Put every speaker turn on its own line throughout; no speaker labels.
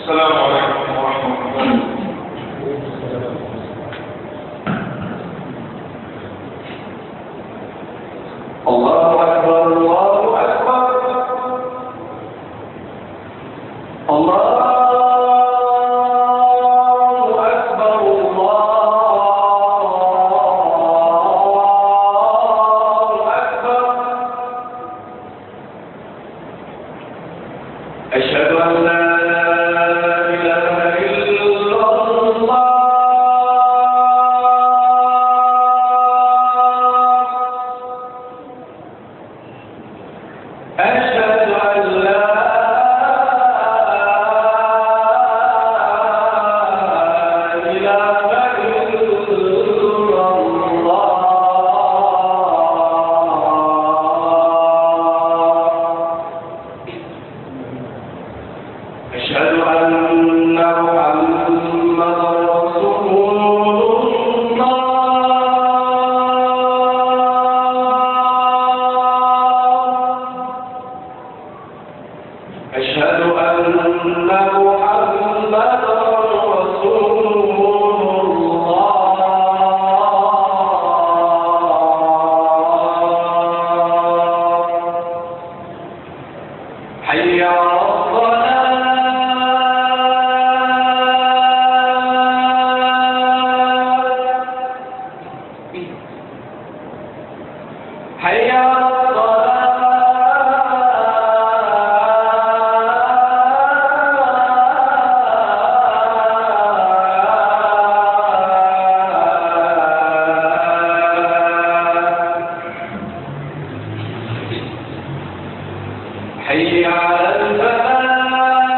السلام عليكم ورحمة الله الله أكبر الله أكبر الله أكبر الله أكبر أشهد أن لا إله إلا الله أشهد أن لا إله إلا الله أشهد أن محمدا رسول الله أشهد أن محمدا رسول الله حي على الصلاة حي على الصلاة حي على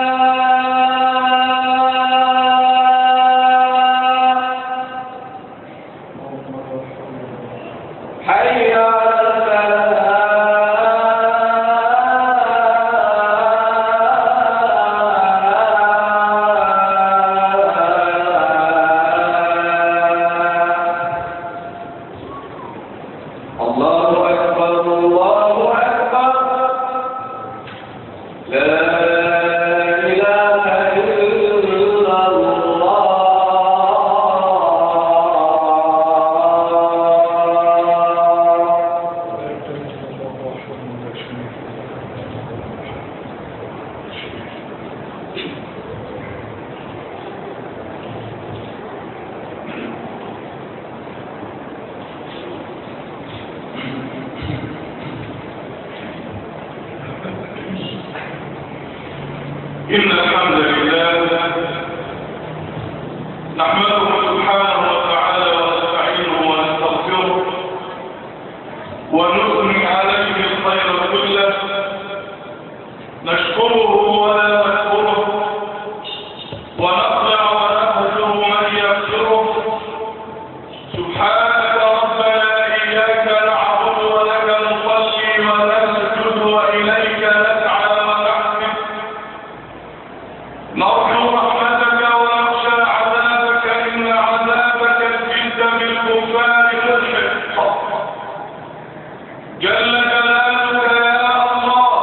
الفلاح حي على الفلاح الله أكبر الله أكبر لا إله إلا الله
إن الحمد لله نحمده سبحانه وتعالى ونستعينه ونستغفره ونثني عليه الخير كله نشكره ولا نكفره ونخلع ونهجر من يغفره سبحانك ربنا إياك نعبد ولك نصلي ونسجد وإليك نسعى ونحفظ نرجو رحمتك ونخشى عذابك إن عذابك الجد بالكفار ملحق جل جلالك يا الله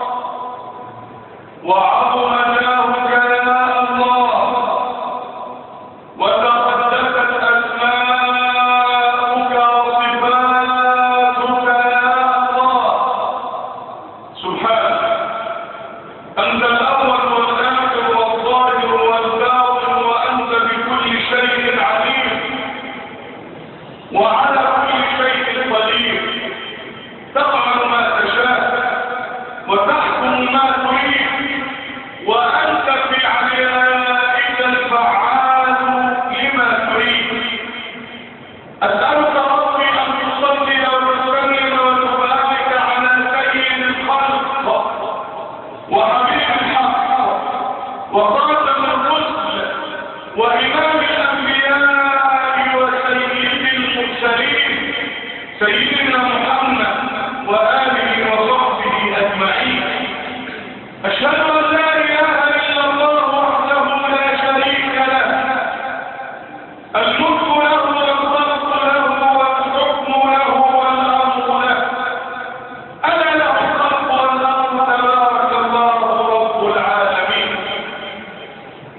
وعظم جاهك يا الله وتقدست أسماؤك وصفاتك يا الله سبحانك أنت الأول والآخر والظاهر والباطن وأنت بكل شيء عليم وعلى كل شيء قدير تفعل ما تشاء وتحكم ما تريد وأنت في عليائك الفعال لما تريد أسألك ربي أن تصلي وتسلم وتبارك على سيد الخلق وحبيب الحق وخاتم الرسل وإمام الأنبياء وسيد المرسلين سيدنا محمد وآله وصحبه أجمعين أشهد أن لا إله إلا الله وحده لا شريك له الملك له والخلق له والحكم له والأمر له ألا له الخلق والأمر تبارك الله رب العالمين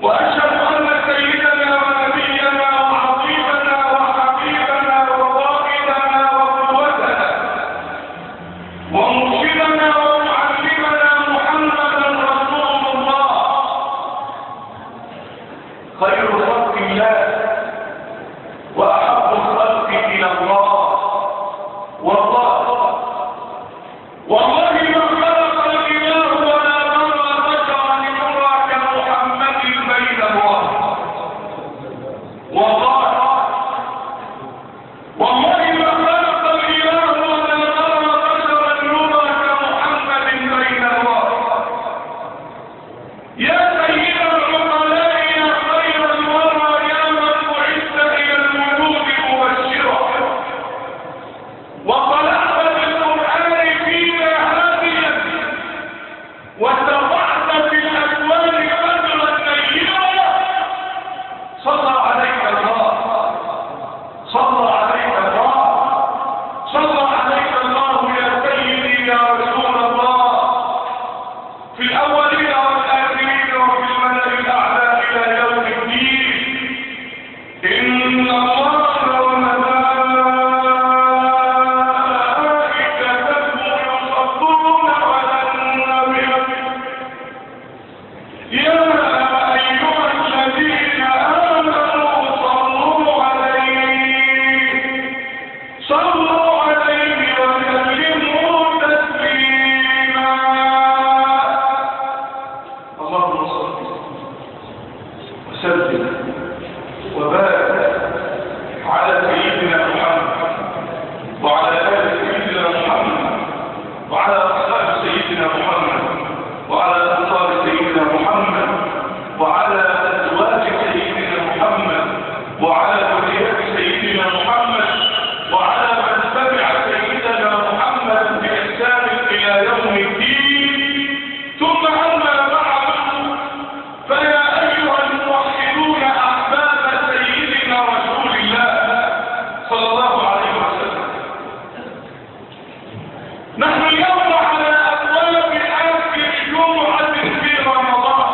نحن اليوم على أبواب آخر جمعة في رمضان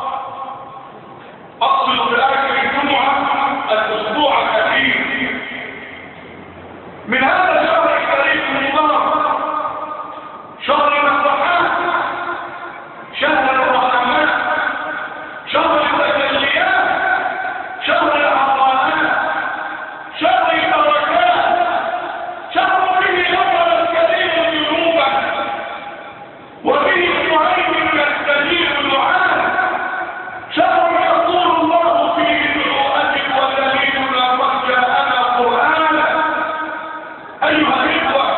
أقصد بآخر جمعة الأسبوع الأخير من هذا الشهر الكريم المبارك شهر النفحات شهر الرحمات شهر التجليات شهر العطاءات شهر البركات شهر به غفر الكريم ذنوبه وبه يهيمن يستجيب دعاءه شهر يقول الله فيه دعوءتك ودليلنا قد جاءنا قرانا ايها الاخوه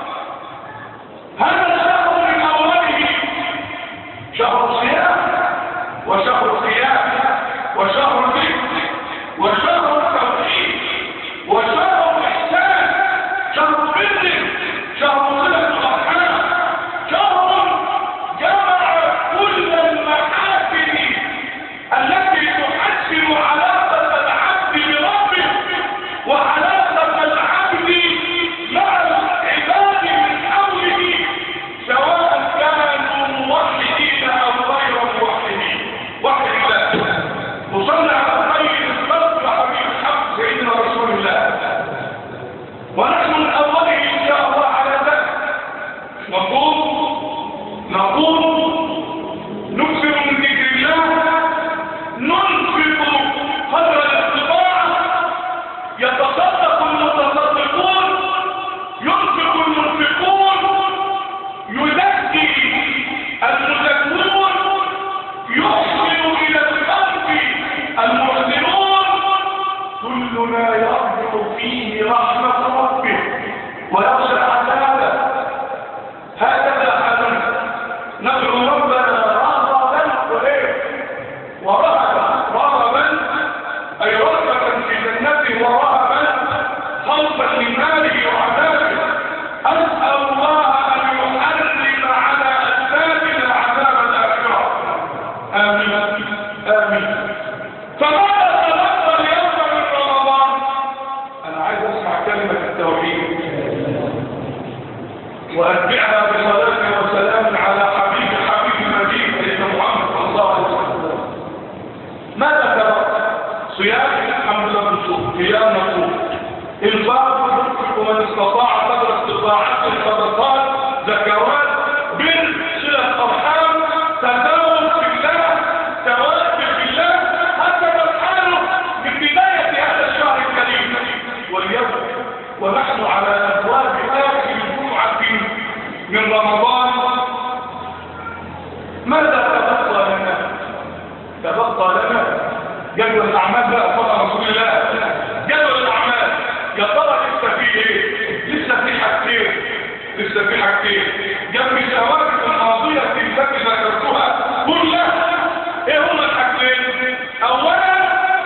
هذا الشهر من اوله شهر صيام وشهر قيام وشهر ذكر وشهر توحيد وشهر احسان شهر بر شهر صله الارحام شهر جمع كل المحاسن التي تحسن علاقه العبد بربه وعلاقه العبد مع العباد من حوله سواء كانوا موحدين او غير موحدين وحد الله وصلى على خير الخلق حبيب الحق سيدنا رسول الله ونحن من اوله ان شاء الله على ذلك نقول نقول نكثر من ذكر الله ننفق قدر الاستطاعه يتصدق المتصدقون ينفق المنفقون يزكي المزكون يحسن الى الخلق المحسنون كلنا يرجو فيه رحمه ربه ويخشى عذابه هكذا حدث ندعو ربنا رغبا وايه ورهبا رغبا اي رغبه في جنته ورهبا خوفا من ماله وعذابه اسال الله ان يحرم على اجسادنا عذاب الاخره امين امين فماذا تلقى اليوم من رمضان انا عايز اسمع كلمه التوحيد واتبعها بصلاه وسلام على حبيب حبيب المجيد سيدنا محمد صلى الله عليه وسلم ماذا ترى صيام الحمد لله نصوم قيام نصوم انفاق ينفق من استطاع قدر استطاعته صدقات زكوات بر صله ارحام تزاوج في الله توكل في الله هكذا الحال من بدايه هذا الشهر الكريم واليوم ونحن على ابواب اخر جمعه من رمضان ماذا تبقى لنا تبقى لنا جدول الاعمال بقى صلى رسول الله جدول الاعمال يا ترى لسه في ايه لسه في حاجتين لسه في حاجتين جنب الثوابت الماضيه التي ذكرتها كلها ايه هما الحاجتين اولا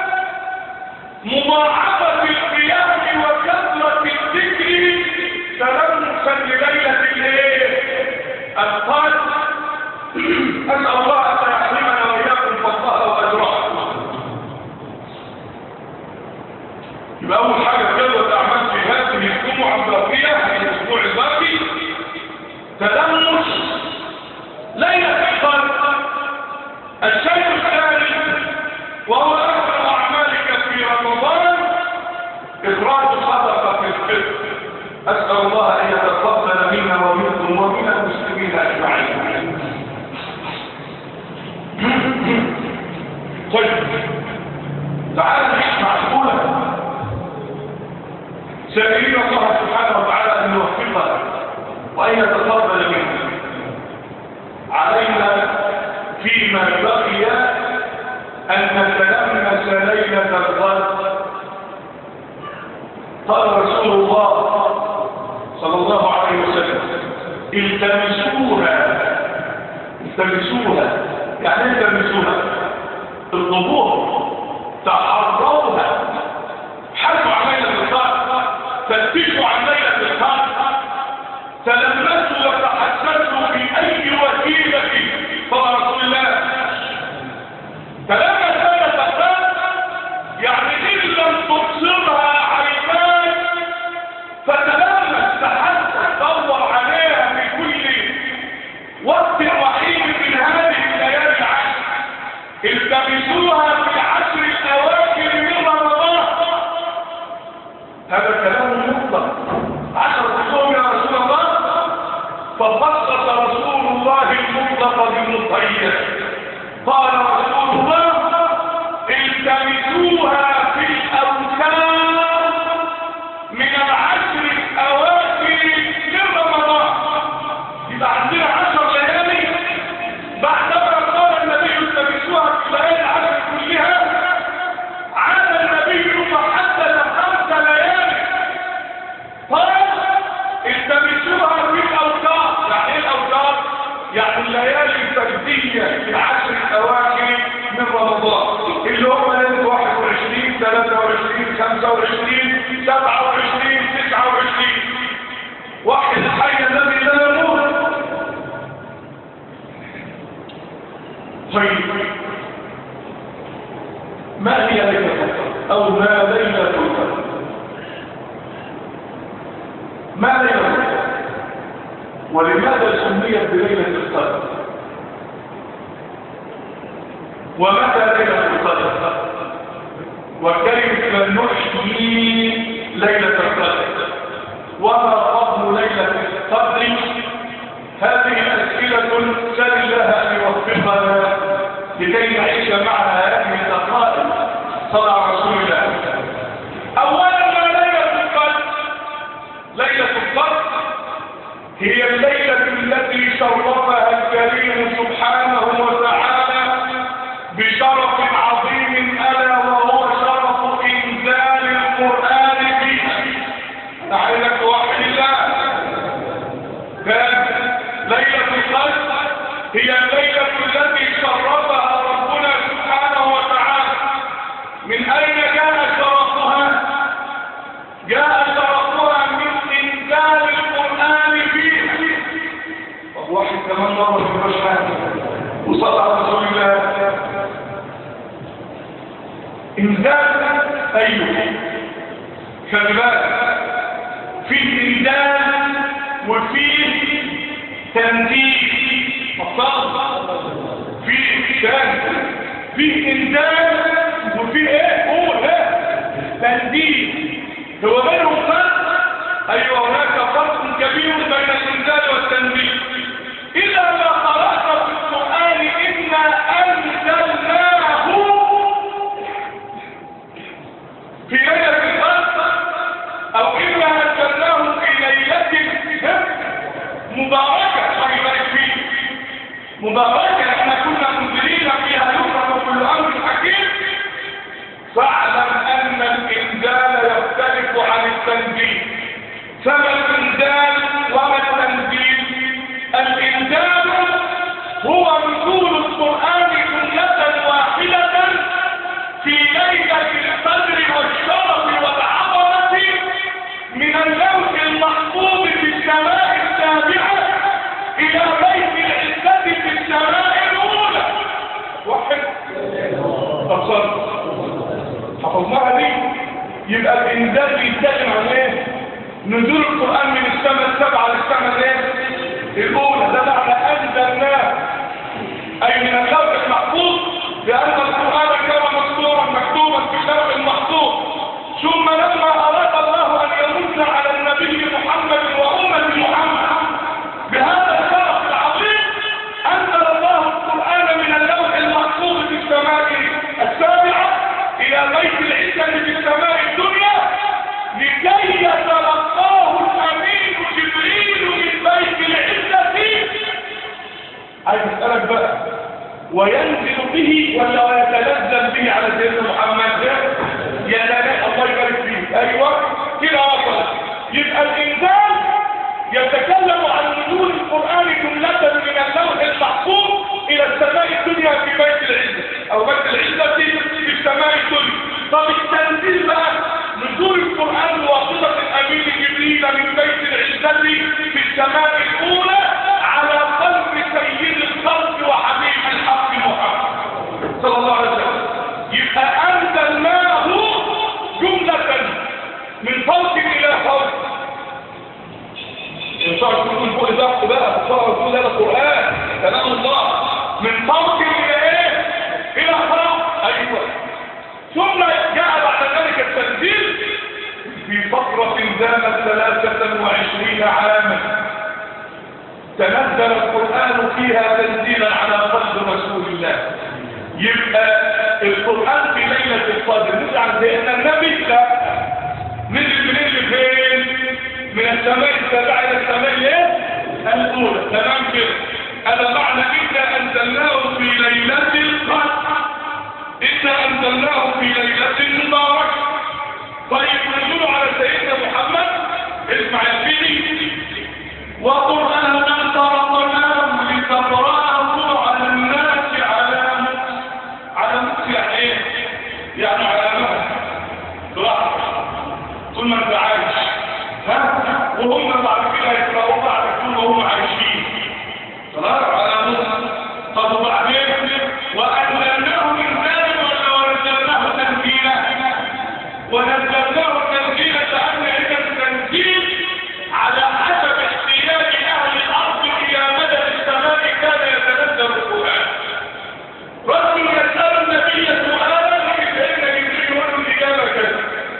مضاعفه القيام وكثره الذكر تلمسا لليله الايه القدر اسال الله ان يحرمنا واياكم فضلها واجرها يبقى اول حاجه جدول الاعمال في هذه الجمعه الباقيه في الاسبوع الباقي تلمس ليله القدر الشيء الثاني وهو اكثر اعمالك في رمضان اخراج صدقه في الفطر اسال الله ان يتقبل منا ومنكم ومن المسلمين اجمعين طيب تعال نسمع سؤالا سائلين الله سبحانه وتعالى ان يوفقنا وان يتقبل منا علينا فيما بقي ان نتلمس ليله الغد قال رسول الله صلى الله عليه وسلم التمسوها التمسوها يعني ايه التمسوها الظهور تحرروها حثوا عن ليله القدر فتشوا عن ليله القدر تلمسوا وتحسسوا باي وسيله قال رسول الله تلمس ليله القدر يعني ان لم تبصرها عيناك فتلمس تحسس دور عليها في قال رسول الله التمسوها في الأوثان من العشر الأواخر من رمضان يبقى عندنا عشر ليالي بعدما قال النبي التمسوها في الليالي العشر كلها عاد النبي فحدد خمس ليالي قال التمسوها في الأوتار يعني ايه الأوتار؟ يعني الليالي الفردية في العشر الأواخر من رمضان اللي هم ليلة 21 23 25 27 29 واحد الحي الذي لا يموت طيب ما هي ليلة القدر أو ما ليلة القدر ما ليلة القدر ولماذا سميت بليلة القدر ومتى ليلة القدر وكيف نحيي ليلة القدر وما فضل ليلة القدر هذه أسئلة سل الله أن يوفقنا لكي نعيش معها هذه الدقائق صلى رسول الله أولا ما ليلة القدر ليلة القدر هي الليلة التي شرفها الكريم سبحانه وتعالى بشرف عظيم ألا وهو شرف إنزال القرآن فيها تعالى توحد الله كان ليلة القدر هي الليلة التي شرفها ربنا سبحانه وتعالى من أين جاء شرفها؟ جاء شرفها من إنزال القرآن فيها طب واحد كمان مرة في الرشاد وصلى على رسول الله إنزال أيوه خلي بالك فيه إنزال وفيه تنزيل مصاب فيه شان فيه إنزال وفيه إيه قول إيه تنزيل هو بينهم فرق أيوة هناك فرق كبير بين الإنزال والتنزيل إذا ما قرأت في القرآن إنا أنزلناه في ليلة القدر أو إنا أنزلناه في ليلة مباركة الله يبارك فيه مباركة احنا كنا منزلين فيها يفرق كل أمر حكيم فاعلم أن الإنزال يختلف عن التنزيل فما الإنزال وما التنزيل الإنزال هو نزول القرآن جملة واحدة في ليلة القدر والشرف والعظمة من اللوح المحفوظ في السماء السابعة إلى بيت العزة في السماء الأولى واحد أبصر حفظناها دي يبقى الإنزال بيتكلم عن إيه؟ نزول القرآن من السماء السبعة للسماء الإيه؟ الأولى ده معنى أنزلناه أي من اللوح المحفوظ لأن القرآن كان مسطورا مكتوبا في اللوح المحفوظ ثم لما أراد الله أن يمن على النبي محمد وأمة محمد بهذا الشرف العظيم أنزل الله القرآن من اللوح المحفوظ في السماء السابعة إلى بيت العزة في السماء الدنيا لكي يتلقاه الأمين جبريل من بيت العزة عايز أسألك بقى وينزل به ولا ويتنزل به على سيدنا محمد يا لا لا الله يبارك فيه ايوه كده وصل يبقى الانسان يتكلم عن نزول القران جمله من اللوح المحفوظ الى السماء الدنيا في بيت العزه او بيت العزه في السماء الدنيا طب التنزيل بقى نزول القران بواسطه الامين جبريل من بيت العزه في السماء الاولى على قلب سيد الخلق وحبيب الحق محمد صلى الله عليه وسلم يبقى انزلناه جملة من فوق الى فوق ان شاء الله تكون فوق ضغط بقى ان شاء الله تكون هذا القران كلام الله من فوق الى ايه الى فوق ايوه ثم جاء بعد ذلك التنزيل في فترة دامت ثلاثة وعشرين عاما تنزل القرآن فيها تنزيلا على قلب رسول الله يبقى القرآن في ليلة القدر نزل عن سيدنا النبي لا نزل من اللي فين من السماء السابعة إلى السماء الايه؟ الأولى تمام كده هذا معنى إنا أنزلناه في ليلة القدر إنا أنزلناه في ليلة مباركة طيب نزلوا على سيدنا محمد اسمع يا سيدي وقرآنا فرقناه لتقرأه على الناس على مكس على مكس يعني ايه؟ يعني على مكس براحتك طول ما انت عايش ها؟ وهم بعد كده يقرأوا بعد كل وهم عايشين خلاص على مكس طب وبعدين وأنزلناه من ذلك ولا ونزلناه تنزيلا ونزلناه تنزيلا لأن التنزيل على حسب احتياج أهل الأرض إلى مدى السماء كان يتنزل القرآن رجل يسأل النبي سؤالا فإن جبريل له الإجابة كذا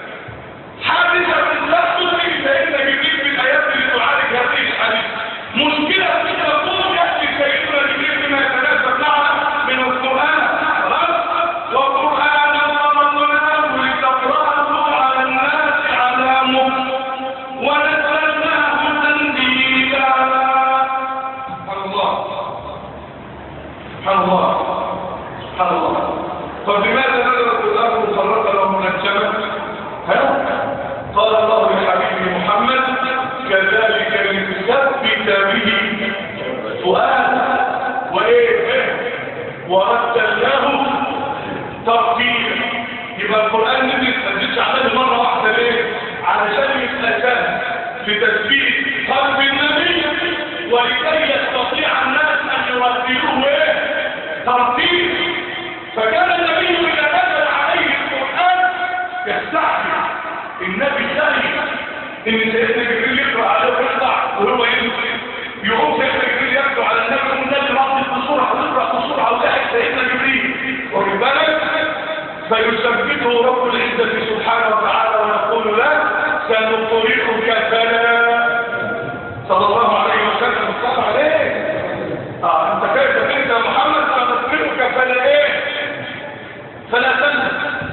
حادثة تحدث فإن جبريل في الآيات اللي تعالج هذه الحديث مشكلة في تقول يأتي سيدنا جبريل بما يتناسب معنا من القرآن خلاص وقرآنا فرقناه لتقرأه على الناس على مكر ونزلناه تنزيلا سبحان الله سبحان الله سبحان الله طب لماذا نزل القرآن مفرقا ومنجما؟ ها؟ قال الله لحبيبه محمد كذلك لنثبت به فؤاد وايه؟ ورتلناه ترتيلا يبقى القرآن نزل ما نزلش عليه مرة واحدة ليه؟ علشان يبقى سهل في تثبيت قلب النبي ولكي يستطيع الناس أن يرتلوه ايه؟ ترتيل فكان النبي إذا نزل عليه القرآن يستعجل النبي سهل إن سيدنا جبريل يقرأ عليه ويطلع وهو ينزل يقوم سيدنا جبريل يتلو على النبي والنبي رد بسرعة ويقرأ بسرعة ويلاقي سيدنا جبريل واخد بالك فيثبته رب العزة سبحانه وتعالى ويقول له سنطرقك فلا صلى الله عليه وسلم صلى عليه اه انت كيف انت يا محمد سنطرقك فلا ايه فلا تنسى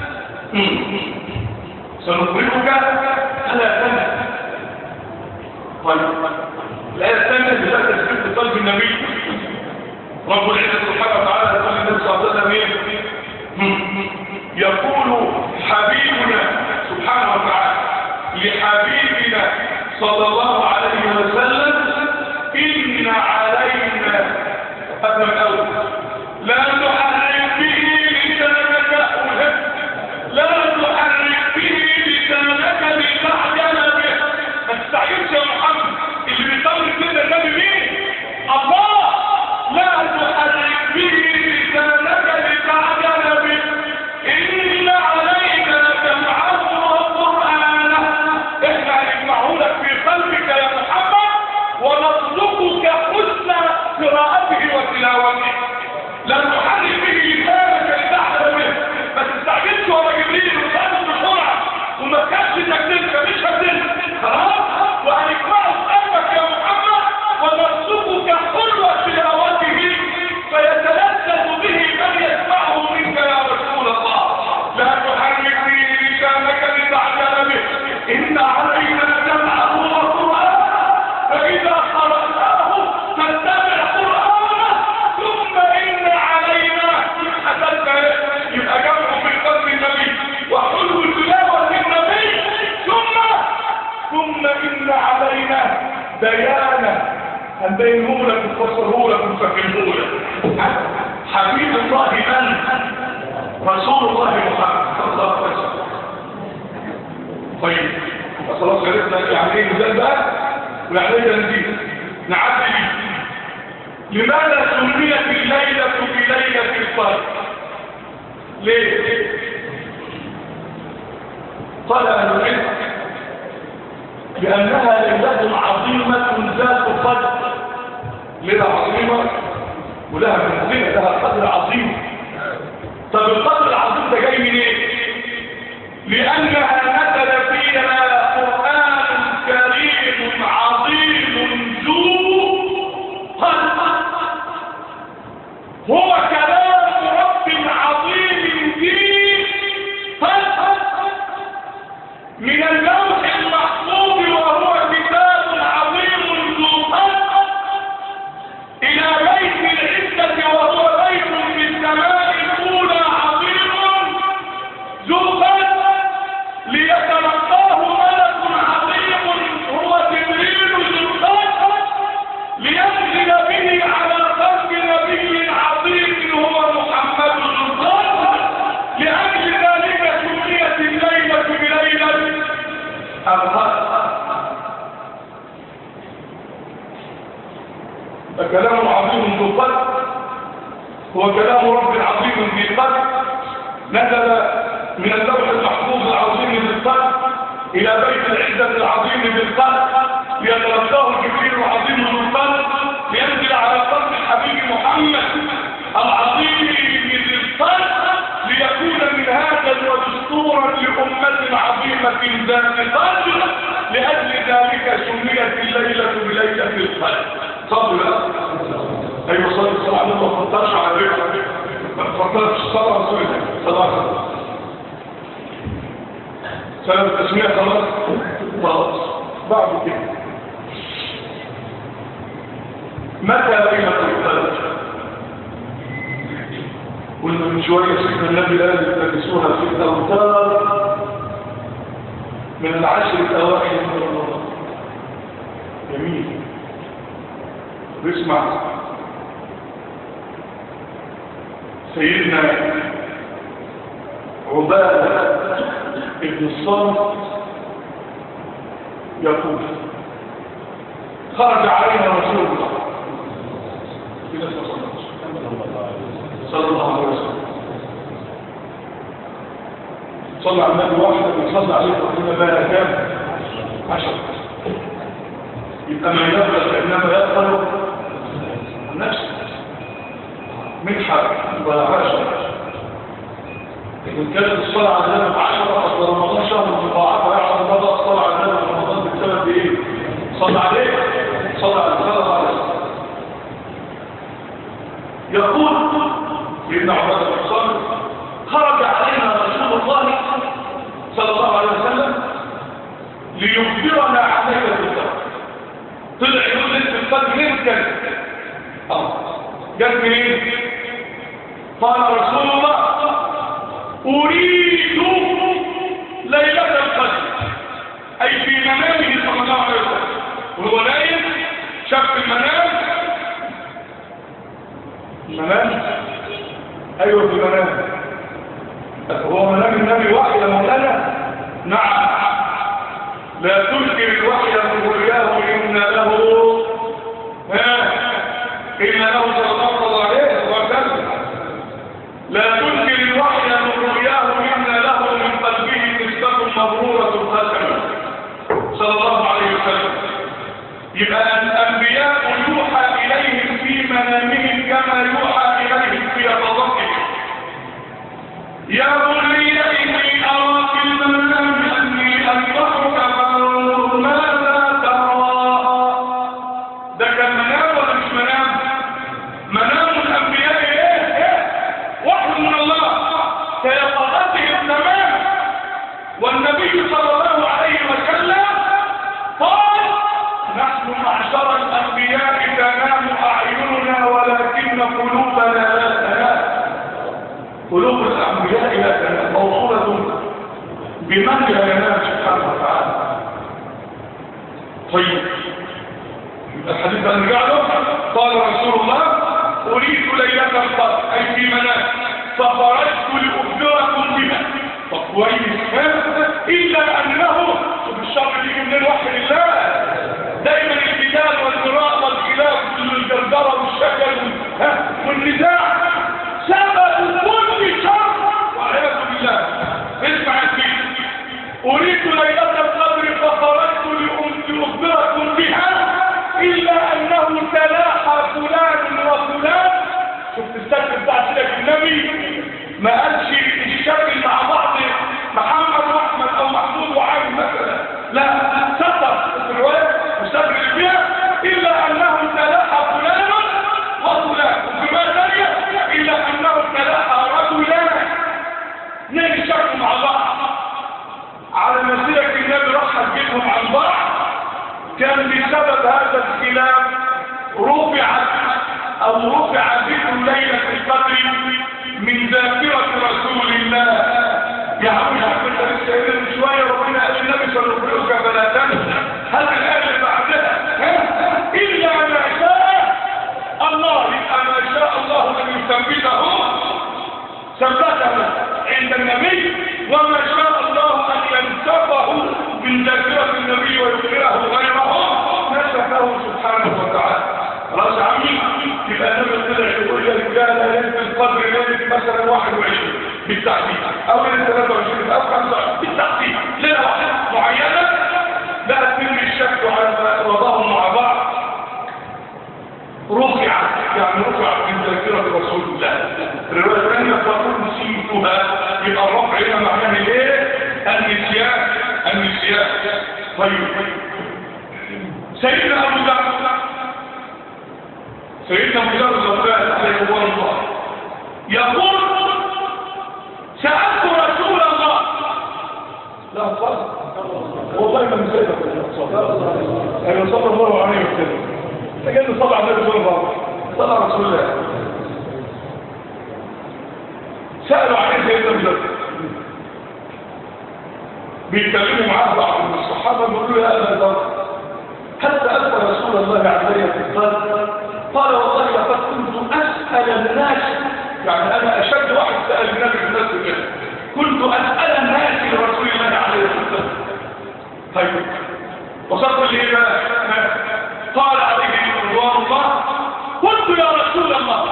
سنطرقك فلا تنسى طيب لا يستنى بلا تثبيت قلب النبي رب العزة سبحانه وتعالى يقول النبي صلى الله عليه وسلم ايه يقول حبيبنا سبحانه وتعالى لحبيبنا صلى الله عليه وسلم إن علينا هذا الأول لا تحرك به لسانك لا تحرك به لسانك لتعجل به ما تستعجلش يا محمد اللي بيصور كده النبي مين؟ الله لا تحرك به لسانك لتعجل به إن عليك لجمعه وقرآنه إحنا هنجمعه لك في قلبك يا محمد ونطلبك حسن قراءته وتلاوته لا تحرك به لسانك لتعجل به ما تستعجلش ورا جبريل وتعمل بسرعة وما تخافش انك تنسى مش هتنسى خلاص وهنجمعه في قلبك يا محمد ونرزقك حلوة تلاوته فيتلذذ به من يسمعه منك يا رسول الله لا تحرك به لسانك لتعجل به إن علينا جمعه وقرآنه فإذا قرأناه فاتبع قرآنه ثم إن علينا حسنت يبقى جمعه في قلب النبي وحلو تلاوة النبي ثم ثم إن علينا بيانا هنبينه لك نفسره لك نفهمه لك حبيب الله من رسول الله محمد صلى الله عليه وسلم طيب خلاص عرفنا يعني ايه مثال بقى ويعني ايه تنزيل نعدي لماذا سميت الليلة بليلة القدر ليه قال اهل العلم لأنها ليلة عظيمة ذات قدر ليلة عظيمة ولها منزلة لها قدر عظيم طب القدر العظيم ده جاي منين؟ إيه؟ لأنها نزل فيها قرآن كريم عظيم ذو قدر هو كلام رب العالمين فكلام عظيم ذو قدر هو كلام رب عظيم ذي قدر نزل من اللوح المحفوظ العظيم بالقدر إلى بيت العزة العظيم بالقدر ليتلقاه الجبريل العظيم ذو القدر لينزل على قلب الحبيب محمد العظيم بالقدر ليكون منهاجا ودستورا لأمة عظيمة ذات قدر لأجل ذلك سميت الليلة بليلة القدر صبر أيوة صلى الله عليه وسلم ما فطرش على بيته ما فطرش صلى الله عليه وسلم صلى الله عليه وسلم سلام التسمية خلاص خلاص بعد كده متى ليلة القدر قلنا من شوية سيدنا النبي قال يلبسوها في الأوتار من العشر الأواخر من رمضان جميل باسمع سيدنا عبادة ابن الصامت يقول خرج علينا رسول الله إلى صلى الله عليه وسلم صلى على النبي واحد وصلى عليه ربنا بقى كام عشر يبقى ما يبقى فإنما يبقى نفسه من حق ولا عشر إن كانت الصلاة على النبي عشرة أصل رمضان شهر المضاعفة ويعرف مدى الصلاة على النبي في رمضان بسبب إيه؟ صلى عليه صلى على صلى الله عليه وسلم يقول ابن عباد الحصان خرج علينا رسول الله صلى الله عليه وسلم ليخبرنا عن ليلة القدر طلع يقول ليلة القدر ليه كان اه جت منين قال رسول الله اريد ليلة القدر اي في منامه صلى الله عليه وسلم وهو نايم شاف المنام المنام ايوه في المنام هو منام النبي وحي يا مولانا نعم لا تنكر الوحي من رؤياه ان له ها ان له صلى الله عليه وسلم لا تنكر الوحي من رؤياه ان له من قلبه نسبه مبروره خاتمه صلى الله عليه وسلم يبقى الانبياء يوحى اليهم في منامهم كما يوحى اليهم في يقظتهم يا بني إني أرى في المنام أني أذبحك فانظر ماذا ترى ده كان منام ولا مش منام؟ منام الأنبياء إيه؟ إيه؟ وحي من الله كيقظتهم تمام والنبي صلى الله عليه وسلم قال نحن معشر الأنبياء تنام أعيننا ولكن قلوبنا لا تنام قلوب الأنبياء لا تنام موصولة بمن لا ينام سبحانه وتعالى طيب الحديث نرجع له قال رسول الله أريد ليلة القدر أي في منام فخرجت لأخبركم بها طب كويس إلا أنه الشر اللي من الوحي لله دايما الجدال والمراء والخلاف والجردرة والشكل والنزاع سبب كل شر والعياذ بالله اسمع الدين اريد ليله القدر فخرجت لاخبركم بها الا انه تلاحى فلان وفلان شفت السجن بتاع سيدك النبي ما قالش الشكل مع بعض محمد واحمد او محمود وعلي مثلا لا سطر في الروايه مستدرك فيها الا انه تلاحى فلان وفلان وفي ما ثانيه الا انه تلاحى رجلان نادي شكوا مع بعض على مسيرة النبي راح جيبهم عن بعض كان بسبب هذا الخلاف رفعت او رفع ذكر ليلة القدر من ذاكرة رسول الله يا عم يا عم انت لسه قايل من شويه ربنا قال النبي سنخبرك فلا تنسى هل الايه اللي بعدها ها؟ الا ما شاء الله يبقى ما شاء الله ان يثبته ثبته عند النبي وما شاء الله ان ينسفه من ذاكره النبي ويذكره غيره نسفه سبحانه وتعالى خلاص يا عمي يبقى النبي طلع يقول للرجاله ليله القدر ليله مثلا 21 بالتحديد او ليله 23 او 25 بالتحديد ليله واحده معينه لا تتم الشك على ما وضعهم مع بعض رفع يعني رفع من ذاكرة رسول الله الرواية الثانية تقول نسيتها يبقى الرفع هنا معناه ايه؟ النسيان النسيان طيب سيدنا أبو ذر سيدنا أبو ذر الغفار عليه الله يقول سألت رسول الله لا صدق والله ما نسيتك أنا صلى الله عليه وسلم فقال له صلى على النبي صلى الله عليه وسلم صلى على رسول الله سألوا عليه سيدنا ابو ذر بيتكلموا معاه بعض من الصحابه بيقولوا له يا ابا ذر هل سالت رسول الله عليه القلب قال والله لقد كنت اسال الناس يعني انا اشد واحد سال النبي في الناس كده كنت اسال الناس لرسول الله عليه الصلاه والسلام طيب وصلت لي بقى قال عليه رضوان الله قلت يا رسول الله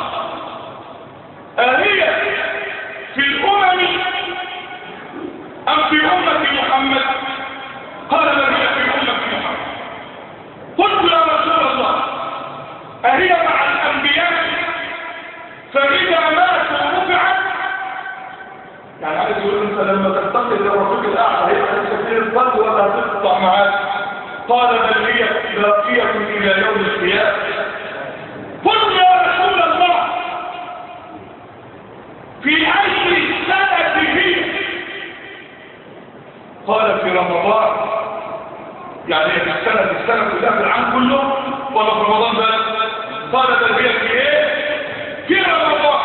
أهي في الأمم أم في أمة محمد قال بل هي في أمة محمد قلت يا رسول الله أهي مع الأنبياء فإذا ماتوا رفعت يعني عايز يقول انت لما تنتقل للرسول الاعلى هيبقى تسكير القلب ولا هتقطع معاك قال بل هي باقية إلى يوم القيامة قل يا رسول الله في أي سنة هي قال في رمضان يعني في السنة في السنة كلها في العام كله ولا في رمضان بس قال بل هي في ايه في رمضان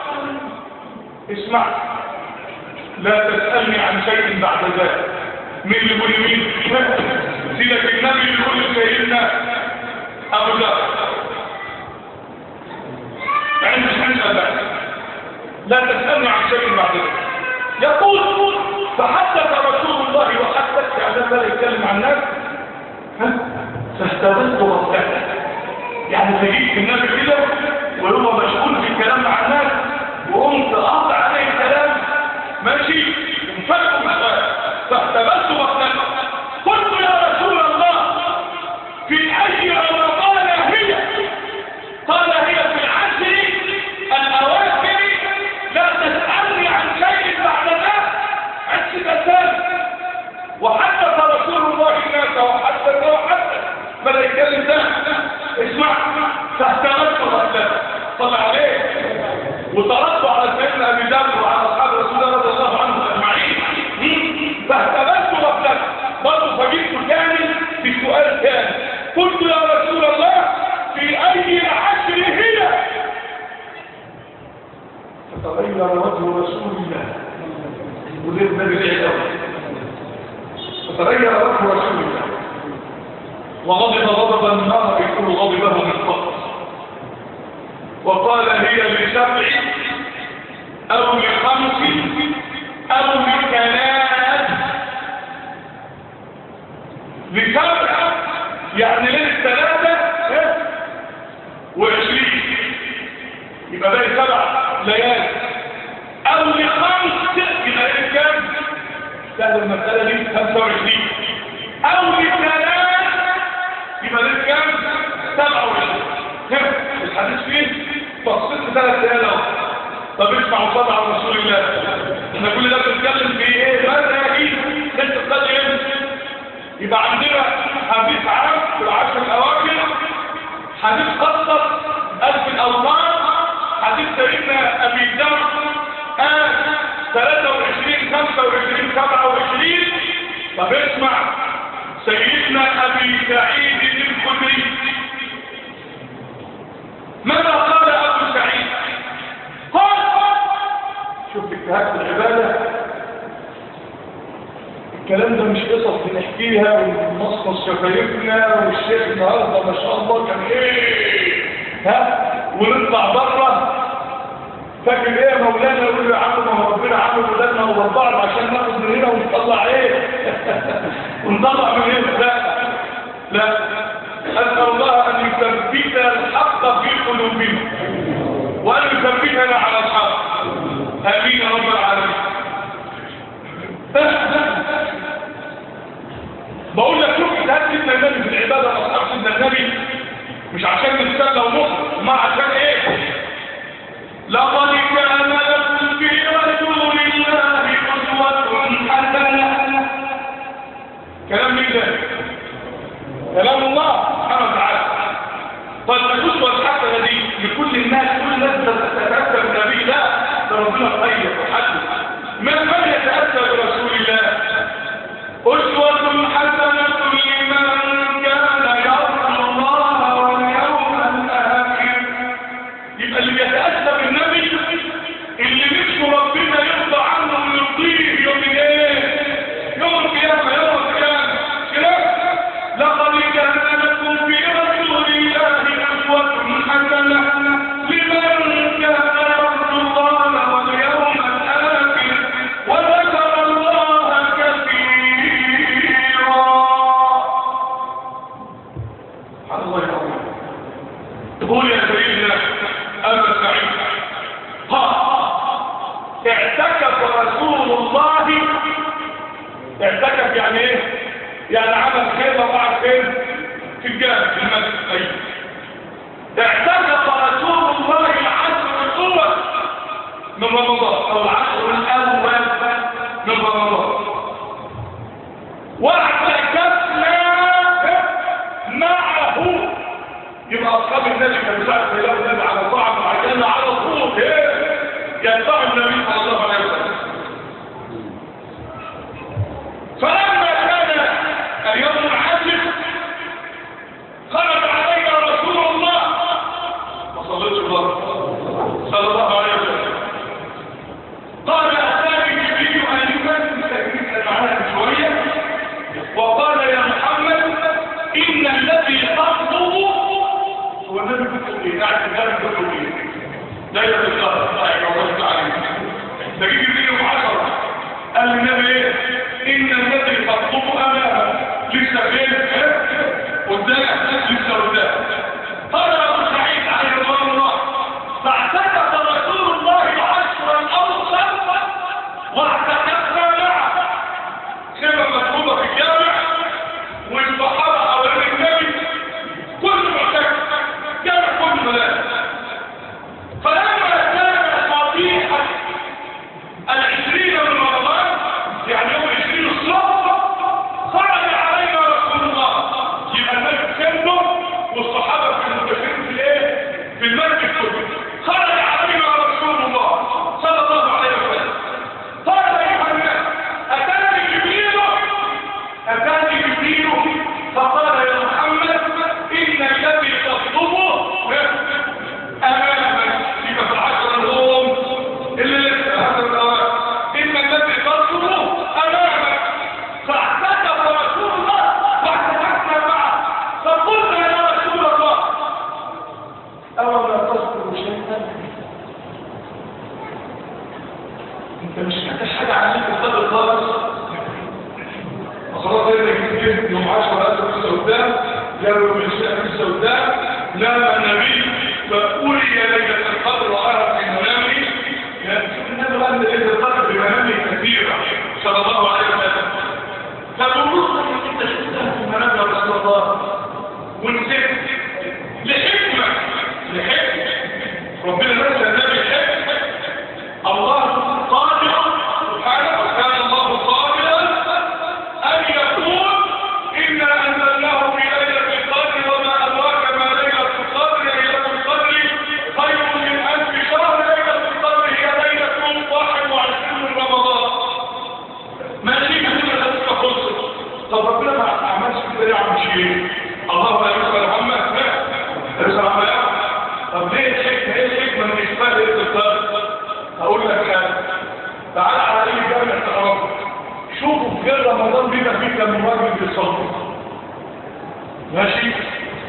اسمع لا تسألني عن شيء بعد ذلك مين اللي يقول مين سيدك النبي اللي يقول سيدنا ابو ذر يعني مش هنسال بقى لا تسالني عن شيء بعد ذلك يقول فحدث رسول الله وحدث يعني لا يتكلم عن الناس فاستبدت غفلته يعني فجيت النبي كده وهو مشغول في الكلام مع الناس وقمت اقطع عليه الكلام ماشي انفرقوا بالسؤال فاحتبست وقتا قلت يا رسول الله في اي رمضان هي قال هي في العشر الاواخر لا تسالني عن شيء بعد ذلك عشر سنه وحدث رسول الله الناس وحدث وحدث بدا يتكلم ده اسمع فاحتبست وقتا صلى عليه وطردت على سيدنا ابي ذر وعلى اصحاب رسول الله رضي الله عنهم اجمعين فاهتبت وقتك برضه فجئت تاني بسؤال تاني قلت يا رسول الله في اي العشر هي فتغير وجه رسول الله مدير النبي الاول فتغير وجه رسول الله وغضب غضبا ما يكون غضبه من قبل وقال هي لسبع او لخمس او لثلاث لسبع يعني ليلة ثلاثة وعشرين يبقى باقي سبع ليالي او لخمس يبقى ليلة كام؟ سهل المسألة دي 25 او لثلاث يبقى ليلة كام؟ 27 الحديث فيه تفصيل ثلاث ليالي اهو طب اسمعوا صلى على رسول الله احنا كل ده بنتكلم في ايه ماذا يجيب انت تصلي امتى يبقى عندنا حديث عام في العشر الاواخر حديث قصر الف الاوطان حديث سيدنا ابي ذر آه 23 25 27 طب اسمع سيدنا ابي سعيد الخدري ماذا قال ابو سعيد قال شوف اجتهاد العباده الكلام ده مش قصص بنحكيها ونمصمص شفايفنا والشيخ النهارده ما شاء الله كان ايه ها ونطلع بره فاكر ايه يا مولانا يقول له يا عم ما هو ربنا عامل ولادنا وبعض عشان ناخد من هنا ونطلع ايه ونطلع من هنا لا لا اسال الله ان يثبت الحق في قلوبنا وأن يثبتنا على الحق آمين يا رب العالمين بقول لك شوف اجتهاد سيدنا النبي في العبادة أصحاب سيدنا النبي مش عشان نتسلى ونخرج ما عشان ايه لقد كان لكم في رسول الله أسوة حسنة كلام مين ده؟ كلام الله سبحانه وتعالى طيب الأسوة الحسنة دي لكل الناس كل الناس تتأثر بالنبي لا ده ربنا خير وحدث من من يتأثر برسول الله أسوة حسنة لمن كان يرجو الله واليوم الآخر يبقى اللي بيتأثر بالنبي اللي نفسه ربنا يرضى عنه ويرضيه يوم ايه؟ يوم القيامة يوم القيامة كده؟ لقد كان لكم في رسول الله أسوة حسنة لمن كان يرجو الله واليوم الآخر وذكر الله كثيرا الله يقول قول يا سيدنا أبا سعيد ها اعتكف رسول الله اعتكف يعني ايه يعني عمل خير وقعد فين في الجامع في المسجد ايوه اعتكف رسول الله العشر الاول من رمضان او العشر الاول من رمضان واعتكفنا معه يبقى اصحاب النبي كانوا ساعه خلاف النبي على طاعه معينه على طول ايه يتبع النبي صلى الله عليه وسلم فلما كان اليوم العاشر خرج علينا رسول الله ما صليتش الله صلى الله عليه وسلم قال اتاني جبريل انفا تكلمنا معانا من شويه وقال يا محمد ان الذي تطلب هو النبي بيقول ايه قاعد النبي بيقول ايه لا يتذكر صحيح وقلت عليه تجيب فيه عشرة قال النبي ايه ان الذي تطلب امامه لسه فين قدام لسه قدام قال ابو سعيد عليه رضوان الله فاعتكف رسول الله العشر الاوسط واعتكفنا معه كما مكتوبه في الجامع والصحابه حوالين النبي كل معتكف جامع كل ملاك فلما كان صبيحة العشرين من رمضان يعني يوم العشرين الصبح خرج علينا رسول الله يبقى النبي سنه والصحابة كانوا داخلين في الايه؟ في المسجد كله خرج علينا رسول الله صلى الله عليه وسلم قال ايها الناس اتاني جبريل اتاني جبريل فقال يا محمد ان الذي تطلبه امامك يبقى في العشر الهوم اللي لسه هذا الاوان ان الذي تطلبه امامك فاعتكف رسول الله واعتكفنا معه فقلنا يا رسول الله اولا تذكر شيئا انت مش محتاج حاجه عليك الصدر خالص خلاص انك جبت يوم 10 لسه قدام لا يوم 20 لسه قدام لا النبي فأولي ليلة القدر وأرى في منامي النبي قال ليلة القدر بمنامي كثيرة صلى الله عليه وسلم فبقول لك انت شفتها في منام يا رسول الله ونسيت لحكمة لحكمة ربنا نزل النبي حكمة الله قادر سبحانه وكان الله قادرا أن يقول إنا أنزلناه في ليلة القدر وما أدراك ما ليلة القدر ليلة القدر خير من ألف شهر ليلة القدر هي ليلة واحد وعشرين من رمضان ما شيء كده لسه خلصت طب ربنا ما عملش كده ليه عم شيء الله لا يسأل عما يسأل عما طب ليه الحكمة ايه الحكمة من إثبات ليلة القدر هقول لك حاجة تعال على اي جامع تعرف شوفوا في غير رمضان بيبقى فيه كم راجل بيصلي ماشي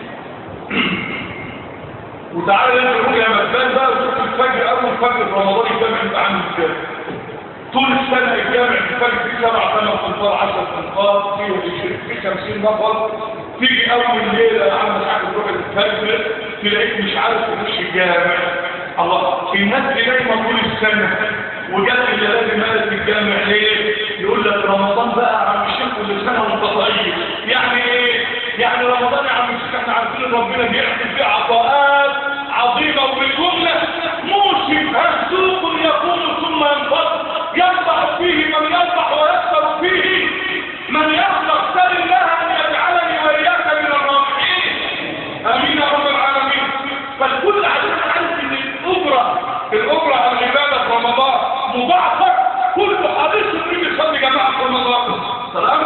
وتعالى انت روح يا مكان بقى وشوف الفجر اول فجر في رمضان الجامع يبقى عامل ازاي طول السنة الجامع الفجر فيه سبع ثمان تنفار عشر تنفار فيه 20 فيه 50 نفر تيجي اول ليلة يا عم مش عارف تروح الفجر تلاقيك مش عارف تخش الجامع الله الناس دي نايمه طول السنه وجت اللي لازم مالك الجامع ليه؟ يقول لك رمضان بقى يا عم الشيخ كل سنه وانت طيب يعني ايه؟ يعني رمضان يا عم الشيخ احنا عارفين ان ربنا بيعمل فيه عطاءات عظيمه وبالجمله موسم سوق يقوم ثم ينفض ينفع فيه من ينفع ويكثر فيه من يخلق سل الله ان يجعلني واياك من الرابحين امين يا رب العالمين فالكل عايز عارف ان الاجره الاجره على العباده في رمضان مضاعفه كل حديث النبي يصلي جماعه في رمضان سلام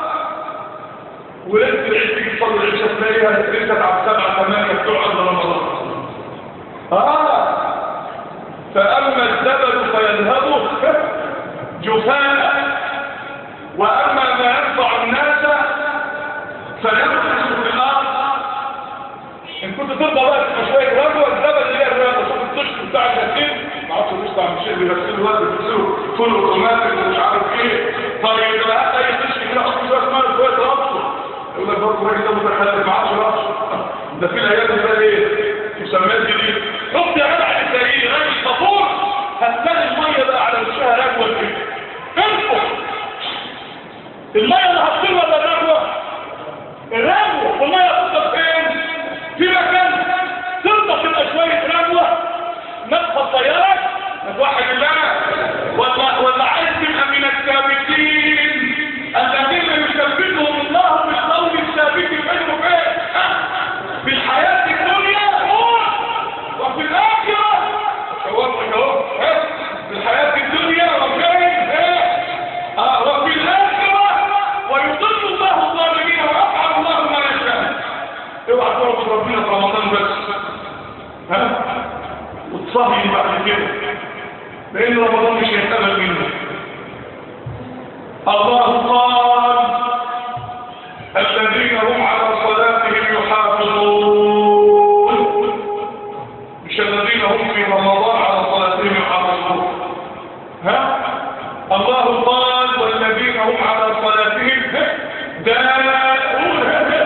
وليله العيد تيجي تصلي العشاء تلاقيها لسه على سبعه ثمانيه بتوع رمضان اه فاما الزبد فيذهب جفاء واما ما ينفع الناس فيمكث في الارض ان كنت ترضى بقى تبقى شويه رجوه الزبد اللي هي الرياضه شوف الطشت بتاع الغسيل ما اعرفش الطشت عم الشيء بيغسلوا الوقت بيغسلوا فول اوتوماتيك ومش عارف ايه طيب بقى هات اي طشت كده حط شويه ميه شويه ربطه يقول لك برضه الراجل ده متخلف ما عادش ربط ده في الايام دي بقى ايه مسميات جديده شفت يا جدع انت ايه راجل فطور هتلاقي الميه بقى على وشها رجوه كده انفخ الميه اللي هتطير ولا الرجوه الرجوه والميه هتفضل فين في مكان ترضى تبقى شويه رجوه نفخ طيارك نتوحد الله ولا ولا عايز تبقى من الثابتين الذين يثبتهم الله بالقول الثابت بينه وبين في الحياه الدنيا وفي الاخره شوفك اهو في الحياه الدنيا وفين اه وفي الاخره ويضل الله الظالمين ويفعل الله ما يشاء اوعى تربط ربنا في رمضان بس ها وتصلي بعد كده لان رمضان مش هيتقبل منه الله قال الذين هم على صلاتهم يحافظون مش الذين هم في رمضان على صلاتهم يحافظون ها الله قال والذين هم على صلاتهم دائمون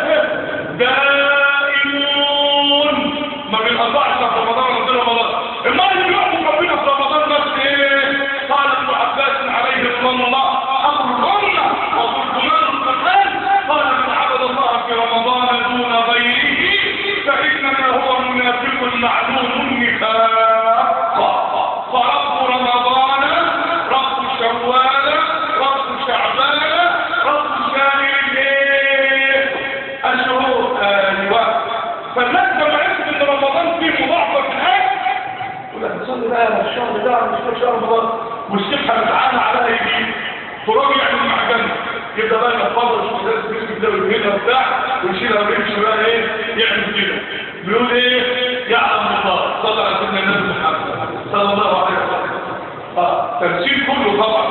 دائمون ما بينقطعش في رمضان ولا رمضان اما اللي بيعبد ربنا في رمضان بس ايه قال ابن عباس عليه رضوان الله امر الامه وظلمان القران قال من عبد الله في رمضان دون غيره فانما هو منافق معلوم النفاق فرب رمضان رب شوال رب شعبان رب سائر الايه الشهور ايوه فالناس لما عرفت ان رمضان فيه مضاعفه في الاكل يقول لك نصلي بقى الشهر ده مش شهر رمضان والسبحه متعانى عليها يجي تراب يعمل معجنه يبدا بقى يتفضل يشوف الناس بيسكت ده ويهدها وبتاع ويشيلها ويمشي بقى ايه يعمل كده بيقول ايه يعلم الله صلى على سيدنا النبي محمد صلى الله عليه وسلم اه تمثيل كله طبعا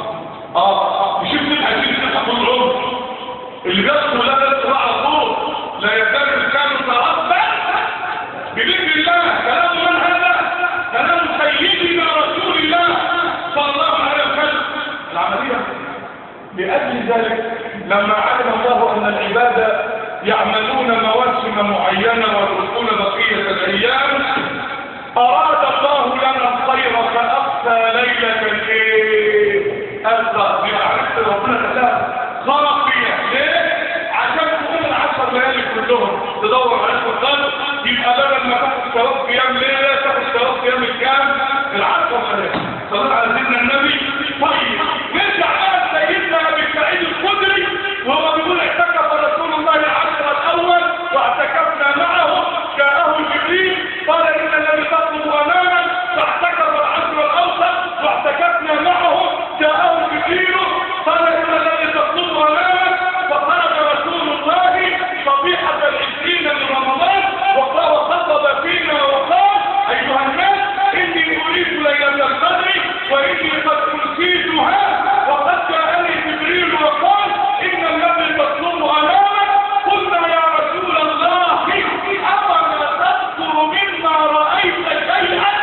اه يشوف سبحه يشيل سبحه طول العمر اللي بيصل لا بيصل على طول لا يزال الانسان متربع بذكر الله كلام من هذا كلام سيدنا رسول الله صلى الله عليه وسلم العمليه لاجل ذلك لما علم الله ان العباد يعملون مواسم معينه ويتركون بقيه الايام اراد الله لنا الخير فاقسى ليله الايه اقسى بما عرفت ربنا خلاها خرق فيها ليه عشان تكون العشر ليالي كلهم تدور على القرآن يبقى بدل ما تاخد ثواب قيام ليله تاخد ثواب قيام الكام العشر ليالي صلاه على سيدنا النبي طيب نرجع بقى سيدنا ابي سعيد الخدري وهو بيقول اعتكف رسول الله العشر الاول واعتكفنا معه جاءه جبريل قال ان الذي تطلب اماما فاعتكف العشر الاوسط واعتكفنا معه جاءه جبريل قال ان الذي تطلب اماما فخرج رسول الله صبيحة العشرين من رمضان وقال وخطب فينا وقال أيها الناس إني أريد ليلة القدر وإني قد أنسيتها وقد جاءني جبريل وقال إن الذي تطلب أمامك قلنا يا رسول الله أفلا تذكر مما رأيت شيئا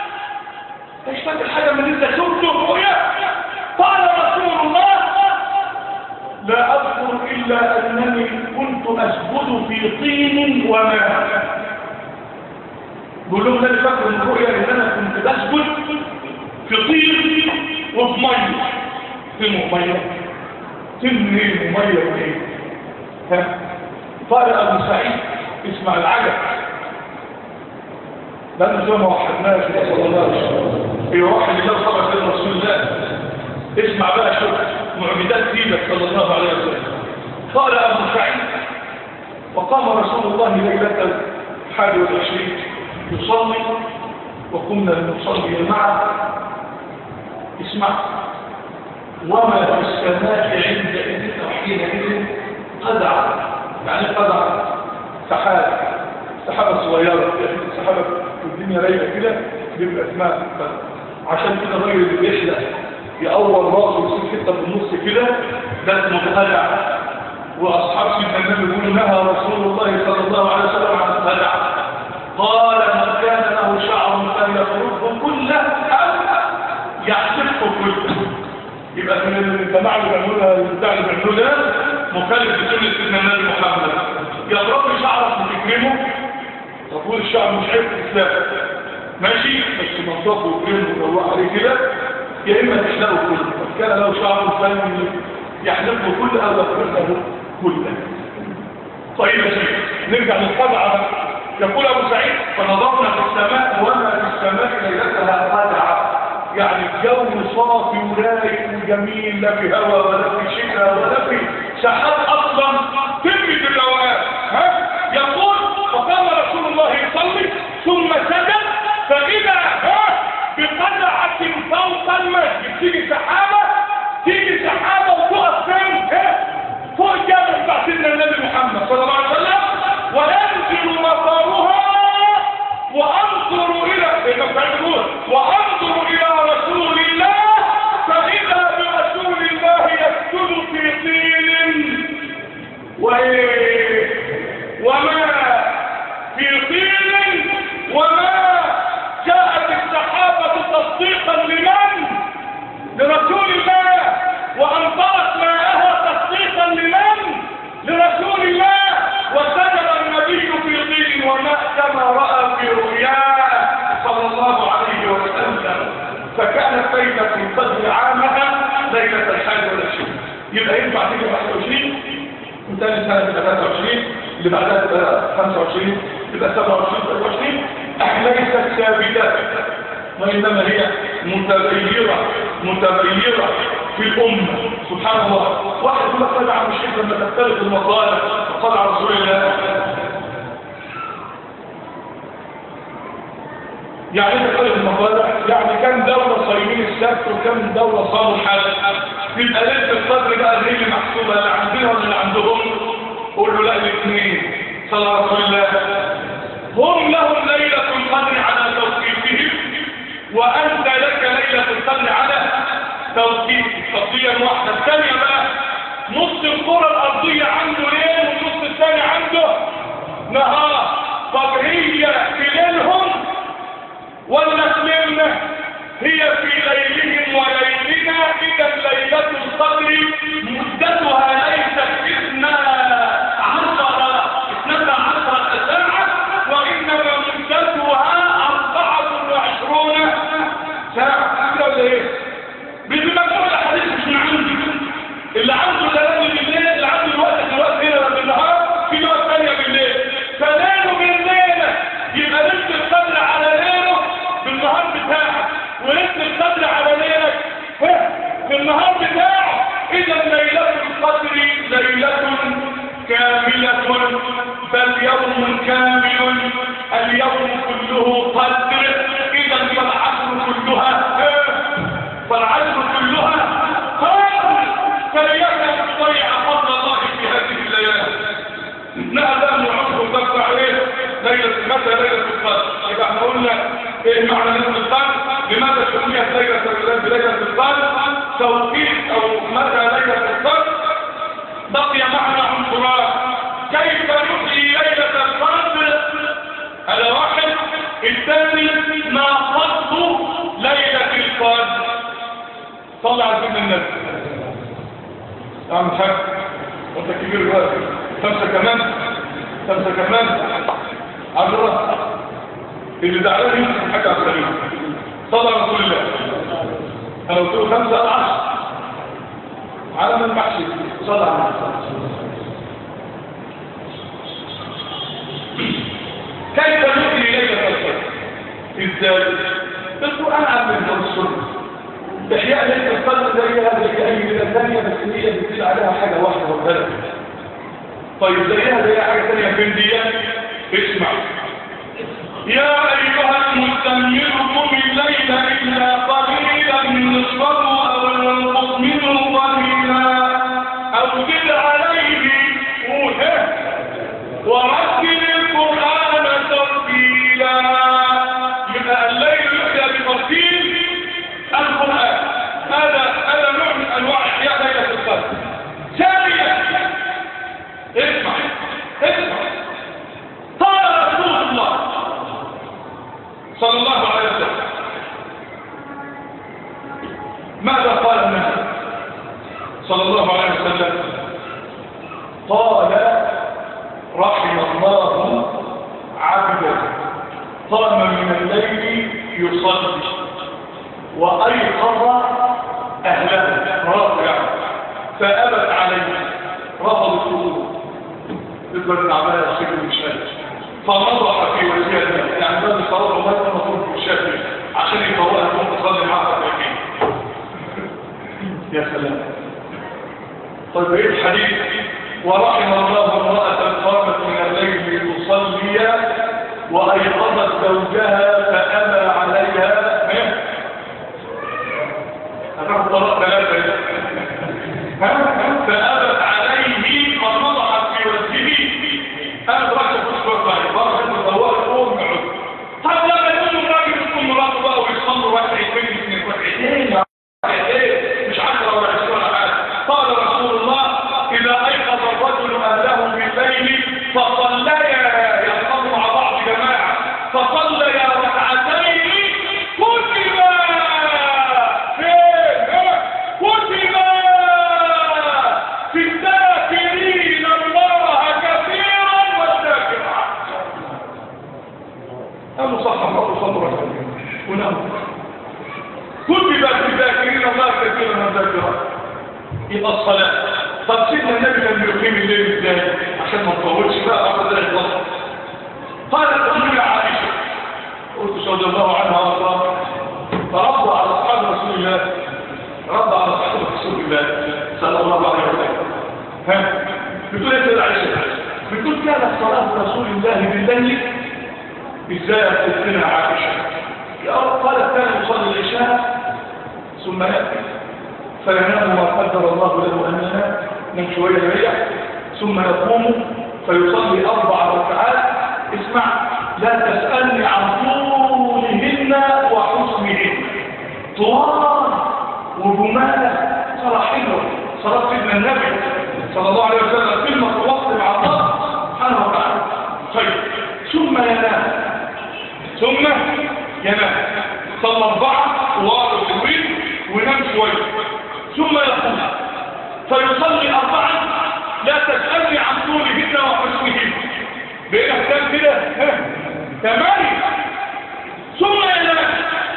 ايش فاكر حاجة من انت شفته رؤيا قال رسول الله لا أذكر إلا أنني كنت أسجد في طين وماء بقول لهم انا فاكر من الرؤيا ان انا كنت بسجد في طين وفي ميه طين وميه طين منين وميه منين ها قال ابو سعيد اسمع العجب لأنه زي ما وحدناه في صلى الله عليه وسلم في واحد الله طبعا سيدنا رسول الله اسمع بقى شوف معجزات سيدك صلى الله عليه وسلم قال أبو سعيد وقام رسول الله ليلة الحادي والعشرين يصلي وقمنا لنصلي معه اسمع وما في السماء عندئذ أو حينئذ قدع يعني قدع سحاب سحابة صغيرة سحابة في الدنيا ليلة كده بيبقى اسمها عشان كده الراجل اللي بيحلق يأول راسه ويصير حته في النص كده ده اسمه خدع واصحاب سيدنا النبي يقولوا نهى رسول الله صلى الله عليه وسلم عن الخدع قال من كان له شعر فليخرجه كله او يحسبه كله يبقى في الجماعه اللي بيعملوها البتاع اللي بيعملوه ده مخالف لسنه سيدنا النبي محمد يضرب شعرك وتكرمه تقول الشعر مش عيب في الاسلام ماشي بس منطقه وكرمه ودور عليه كده يا اما تحلقه كله كان له شعر فلم يحلقه كله او يحلقه كله طيب يا شيخ نرجع للقدعه يقول ابو سعيد فنظرنا في السماء وما في السماء ليلتها قدعه يعني الجو صافي ورايق وجميل لا في هواء ولا في شتاء ولا في سحاب اصلا تمت الروقان ها يقول فقام رسول الله يصلي ثم سجد فاذا ها بقدعه فوق المسجد تيجي سحابه تيجي سحابه وتقف فين ها فوق الجبل بتاع سيدنا النبي محمد صلى الله عليه وسلم وينزل مطارها وانظر الى وانظر الى رسول الله فاذا برسول الله يسجد في طين وما في طين وما جاءت السحابة تصديقا لمن لرسول الله وأنطرت ماءها تصديقا لمن لرسول الله وسجد النبي في طين وماء كما رأى في رؤياه صلى الله عليه وسلم فكانت ليلة القدر عامها ليلة الحج والعشرين يبقى ينفع تيجي 21 وثاني سنة تبقى 23 اللي بعدها تبقى 25 تبقى 27 23 ليست ثابتة وإنما هي متغيرة متغيرة في الأمة سبحان الله واحد يقول لك طبعا مش لما تختلف المصالح وقال على رسول الله يعني ايه تختلف المصالح يعني كم دولة صايمين السبت وكم دولة صاموا الحد يبقى ليلة القدر بقى اللي هي محسوبة اللي عندنا ولا اللي عندهم قول له لا الاثنين صلى الله عليه وسلم هم لهم ليلة القدر على توقيفهم وأنت لك ليلة القدر على توقيف قضية واحدة الثانية بقى نص الكرة الأرضية عنده ليل والنص الثاني عنده نهار طب هي في ليلهم ولا في ليلنا هي في ليلهم وليلنا إذا ليلة القدر مدتها ليست اثنا عشر اثنتا عشرة ساعة وإنما مدتها أربعة وعشرون ساعة كده ولا إيه؟ بمجموع الأحاديث مش من عندي اللي عنده دلال بالليل اللي عنده الوقت دلوقتي هنا بالنهار في وقت ثانية بالليل فليله بالليل يبقى ليلة القدر على ليله بالنهار بتاعك وليلة القدر على ليلك في النهار بتاعه إذا ليلة القدر ليلة كاملة بل يوم كامل اليوم كله قدر إذا فالعصر كلها فالعصر كلها قدر فليكن ضيع فضل الله في هذه الليالي انها بقى من عصر الضغط عليه ليلة متى ليلة القدر يبقى احنا قلنا ايه معنى ليلة القدر لماذا سميت ليلة القدر ليلة القدر توقيت او متى ليلة القدر بقي معنا عنصران كيف نحيي ليلة القدر هذا واحد الثاني ما فضل ليلة القدر صلى على سيدنا النبي يا عم الحاج وانت كبير دلوقتي خمسة كمان خمسة كمان عبد الله اللي زعلان يمسك حاجه على السرير صلى رسول الله انا قلت له خمسه او عشر على من محشي صلى على كيف نؤتي ليلة القدر؟ ازاي؟ القرآن عن من السنة إحياء ليلة القدر زيها زي أي ليلة ثانية بس هي بتزيد عليها حاجة واحدة وثلاثة طيب زيها زي حاجة ثانية فين دي؟ اسمع يا أيها المزمل قم الليل إلا قليلا نصفه أو انقص منه قليلا أو زد عليه قوله ورتل القرآن ترتيلا يبقى الليل يحيى بترتيل القرآن هذا هذا نوع من أنواع إحياء ليلة القدر ثانيا اسمع اسمع قال رسول الله صلى الله عليه وسلم ماذا قال النبي صلى الله عليه وسلم قال رحم الله عبدا قام من الليل يصلي وأيقظ أهله راجع فأبت عليه رفض الطلوع تقدر تعملها الشكل مش قادر فنضح في وجهها يعني ده الصلاة وما كان مفروض في الشكل عشان يطورها تقوم تصلي معها في يا سلام طيب ايه الحديث ورحم الله امرأة قامت من الليل تصلي وأيقظت زوجها فأبى عليها هتاخد طلاق ثلاثة فأبت عليه فنضحت في وجهه أنا رأيت فسوى طيب رأيت الضوء قوم يعود طب لما يكون الراجل يكون مراته بقى ويصلوا ركعتين اثنين ركعتين ركعتين مش عشرة ولا عشرين ولا حاجة قال رسول الله إذا أيقظ الرجل أهله بالليل فصليا يصلوا مع بعض جماعة فصليا ركعتين كتبا فين كتبا في الذاكرين الله كثيرا والذاكرات قالوا صح الله صلوا ركعتين وناموا كتب في الذاكرين الله كثيرا والذاكرات يبقى الصلاة طب سيدنا النبي كان بيقيم الليل ازاي عشان ما نطولش بقى اخد ذلك الوقت قالت ام عائشه قلت رضي الله عنها وارضاها فرد على اصحاب رسول الله رد على اصحاب رسول الله صلى الله عليه وسلم ها بتقول ايه سيدة عائشه بتقول كانت صلاه رسول الله بالليل ازاي يا ستنا عائشه يا رب قالت كان يصلي العشاء ثم ياتي فينام ما قدر الله له أن ينام من شوية يريح ثم يقوم فيصلي أربع ركعات اسمع لا تسألني عن طولهن وحسنهن طوال وجمال صلاة حلوة صلاة سيدنا النبي صلى الله عليه وسلم كلمة توصل مع الله سبحانه وتعالى طيب ثم ينام ثم ينام صلى أربعة وارد الويل وينام شوية ثم يقوم فيصلي أربعا لا تسألني عن طولهن وحسنهن بين كام كده ها ثمانية ثم ينام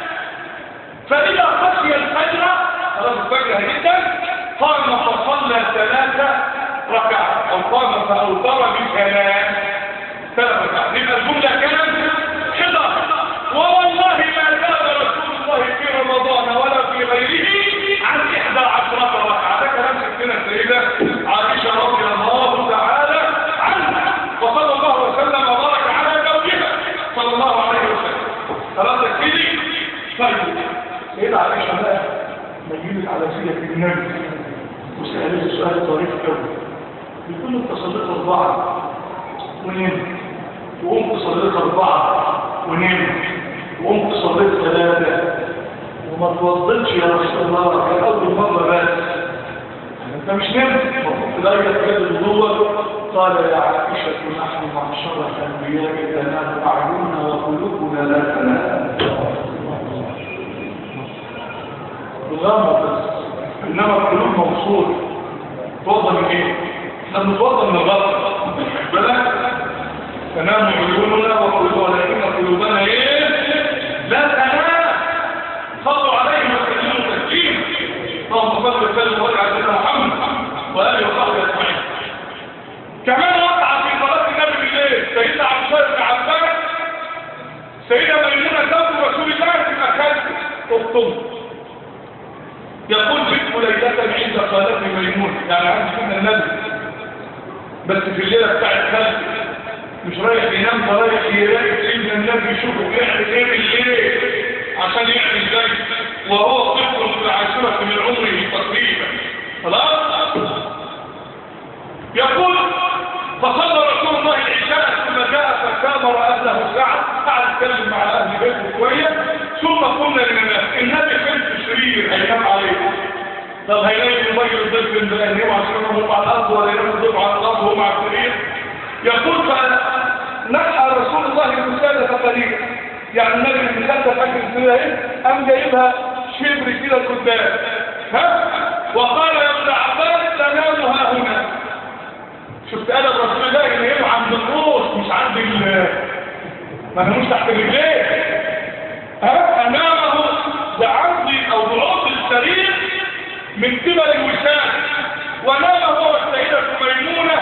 فإذا خشي الفجر خلاص الفجر جدا قام فصلى ثلاثة ركعات أو قام فأوتر بثلاث ثلاث ركعات يبقى الجملة كانت حضر ووالله ما كان رسول الله في رمضان ولا في غيره عن إحدى عشرة ركعة ده كلام ستنا السيدة عائشة رضي الله تعالى عنها وصلى الله وسلم وبارك على زوجها صلى الله عليه وسلم خلاص كده طيب سيدة عائشة بقى مجيبت على سيدة النبي وسألت سؤال طريف قوي بتقول له انت صليت أربعة ونمت وقمت صليت أربعة ونمت وقمت صليت ثلاثة وما توضلش يا رسول الله كان أول مرة بس أنت مش نمت في درجة كده الوضوء قال يا عائشة نحن معشرة الأنبياء تنام أعيننا وقلوبنا لا تنام الغامة بس إنما القلوب موصول توضى من إيه؟ احنا بنتوضى من الغلط بالك تنام عيوننا وقلوبنا ولكن قلوبنا إيه؟ ميمونة زوج رسول الله تبقى كانت أختهم يقول بيت ليلة عند خالتي ميمونة يعني عندي كنا النبي بس في الليلة بتاعت خالتي مش رايح ينام ده رايح يراقب سيدنا النبي يشوفه بيعمل ايه بالليل عشان يعمل ذلك وهو طفل في العاشرة من عمره تقريبا خلاص يقول فصلى رسول الله العشاء ثم جاء فكامر اهله ساعه قعد يتكلم مع اهل بيته شويه ثم قمنا للناس النبي كان في سرير هينام عليه طب هينام يغير الضيف من بلانهم عشان هم على الارض ولا ينام الضيف على الارض وهم على السرير يقول فنحى رسول الله المساله قليلا يعني النبي المساله فاكر السرير اهي قام جايبها شبر كده قدام ها وقال يا ابن عباس تنام ها هنا شفت انا رسول الله اللي ينام عند الروس مش عند ال ما ناموش تحت الرجلين ها امامه بعرض او بعرض السرير من قبل الوسام ونام هو السيدة ميمونة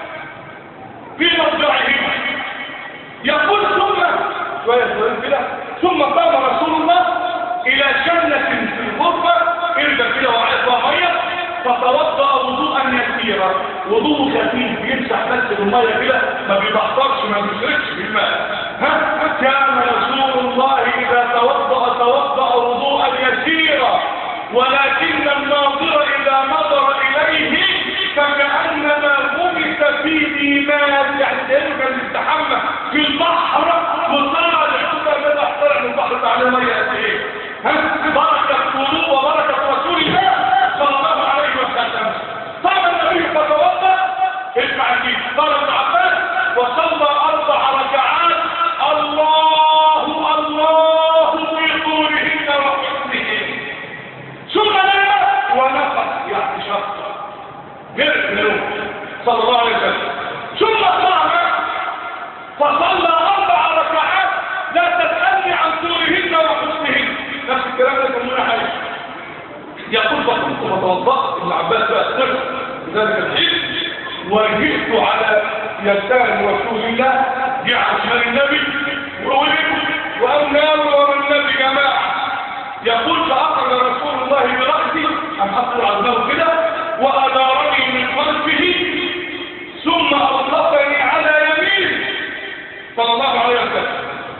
في مضجعهما يقول ثم شوية شوية كده ثم قام رسول الله إلى شنة في الغرفة إرجع كده وعيطها مية فتوضأ وضوءا يسيرا وضوء خفيف بيمسح بس بالمية كده ما بيبحترش ما بيشركش بالماء ها كان رسول الله إذا توضأ توضأ وضوءا يسيرا ولكن الناظر إذا نظر إليه فكأنما غمس في ديمات يعني كأنه كان يستحمى في البحر وطلع لحتى من احترع من البحر تعالى ما يأتيه ها بركة وضوء وبركة رسول الله صلى الله عليه وسلم قام النبي فتوضا اسمع دي قال ابن عباس وصلى اربع ركعات الله الله في طولهن وحسنهن ثم نام ونفخ يعني شخص جرس النوم صلى الله عليه وسلم ثم قام فصلى اربع ركعات لا تسالني عن طولهن وحسنهن نفس الكلام ده كمونه حاجه يقول فقمت فتوضأت ابن عباس بقى استغفر بذلك الحين وجئت على يسار رسول الله جاء عشان النبي وولد وأم نام ورا النبي جماعة يقول فأخذ رسول الله برأسي أم أخذ عزمه كده وأدارني من خلفه ثم أطلقني على يمينه صلى الله عليه وسلم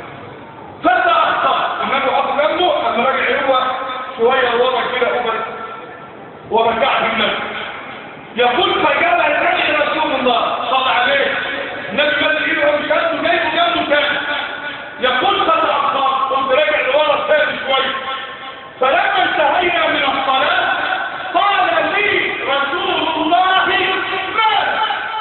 فتأخر النبي حط جنبه أما رجع هو شوية ورا كده أمر ورجع بالنبي يقول فجاب النبي رسول الله صلى عليه النبي مد ايده مش قده جايبه جنبه تاني يقول فتأخر قمت راجع لورا تاني شوية فلما انتهينا من الصلاة قال لي رسول الله ماذا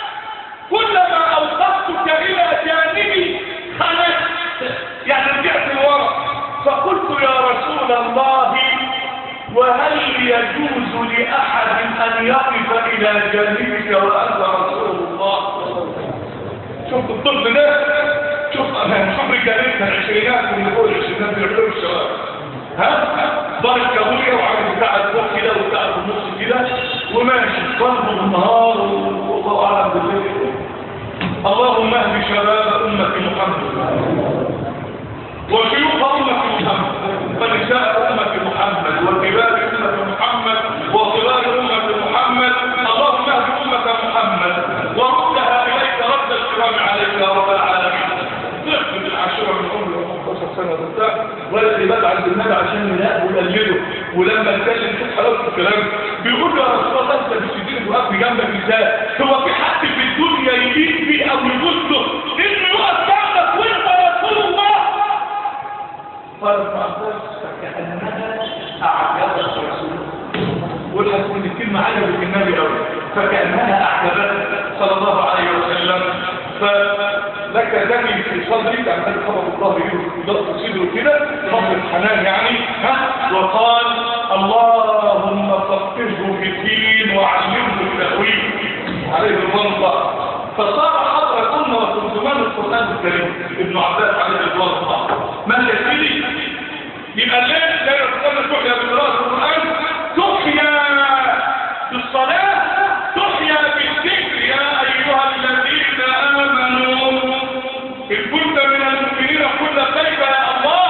كلما أوقفتك إلى جانبي خلت يعني رجعت لورا فقلت يا رسول الله وهل يجوز لأحد أن يقف إلى جانبك وأنت رسول الله شوف الطب ده شوف شوف رجالتنا العشرينات اللي فوق العشرينات بيعملوا الشباب ها ضارب كابوليا وعامل بتاع الفوق كده وبتاع في النص كده وماشي قلبه بالنهار والله اعلم بالليل اللهم اهد شباب امه محمد وشيوخ امه محمد ونساء امه محمد وكبار امه محمد وصغار امه محمد اللهم اهد امه محمد وردها اليك رد الكرام عليك يا رب العالمين ضعف من العاشرة من عمر 15 سنة وبتاع ولا اللي بقى عند النبي عشان نلاقه ونقلده ولما اتكلم شوف حلاوة الكلام بيقول له يا رسول الله انت مش تديني وقف جنبك ازاي هو في حد في الدنيا يليق فيه او يجوز له انه يقف جنبك وانت رسول الله قال ابن عباس فكأنها أعجبت رسول الله والحكم الكلمة عجبت النبي قوي فكأنها أعجبت صلى الله عليه وسلم فلك دمي في صدري يعني هذا خبر الله يضغط صدره كده خبر الحنان يعني ها وقال اللهم فقهه في الدين وعلمه التأويل عليه رضوان الله فصار حضر الأمة وترجمان القرآن الكريم ابن عباس عليه رضوان الله ما يكفي يبقى الليل لا يتقل تحيا بقراءة القرآن تحيا بالصلاة تحيا بالذكر يا أيها الذين آمنوا إن كنت من المؤمنين كل خير يا الله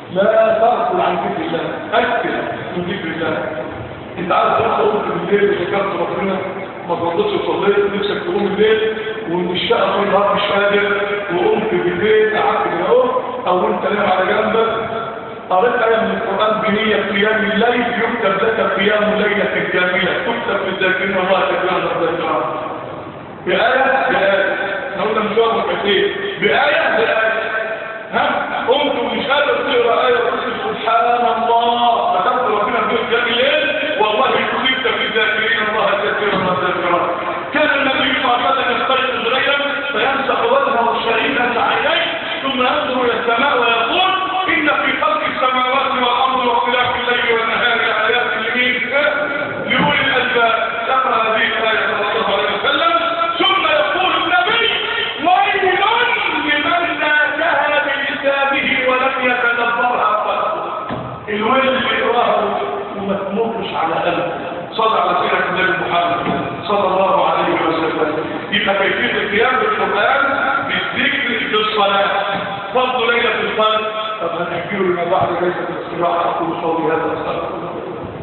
لا تغفل عن ذكر الله اكل من ذكر الله انت عارف انت قمت بالليل وذكرت ربنا ما تردتش وصليت نفسك تقوم الليل والشقه طول النهار مش قادر وقمت بالليل قعدت كده اهو او انت نايم على جنبك قريت آية من القرآن بنية قيام الليل يكتب لك قيام ليلة كاملة تكتب في الذاكرين الله كثيرا الذاكرات بآية بآية احنا قلنا مش واضح كتير بآية بآية ها قمت ومش قادر تقرا آية وتقول سبحان الله ذكرت ربنا في قيام الليل والله كتبت في الذاكرين الله كثيرا الذاكرات كان النبي صلى الله عليه وسلم يستيقظ ليلا فيمسح وجهه الشريف عينيه ثم ينظر الى السماء ويقول ان في خلق السماوات والارض واختلاف الليل والنهار ايات لمين لاولي الالباب ذكر هذه الايه صلى الله عليه وسلم ثم يقول النبي ويل لمن ناداها بلسانه ولم يتدبرها قلبه الويل اللي يقراها وما تمرش على قلبه صلى على سيدنا النبي محمد صلى الله عليه وسلم يبقى كيفيه القيام بالقران بالذكر بالصلاه فضل ليله القدر طب هنحكي له لما بعد ليله الاستراحه اقول قولي هذا استغفر الله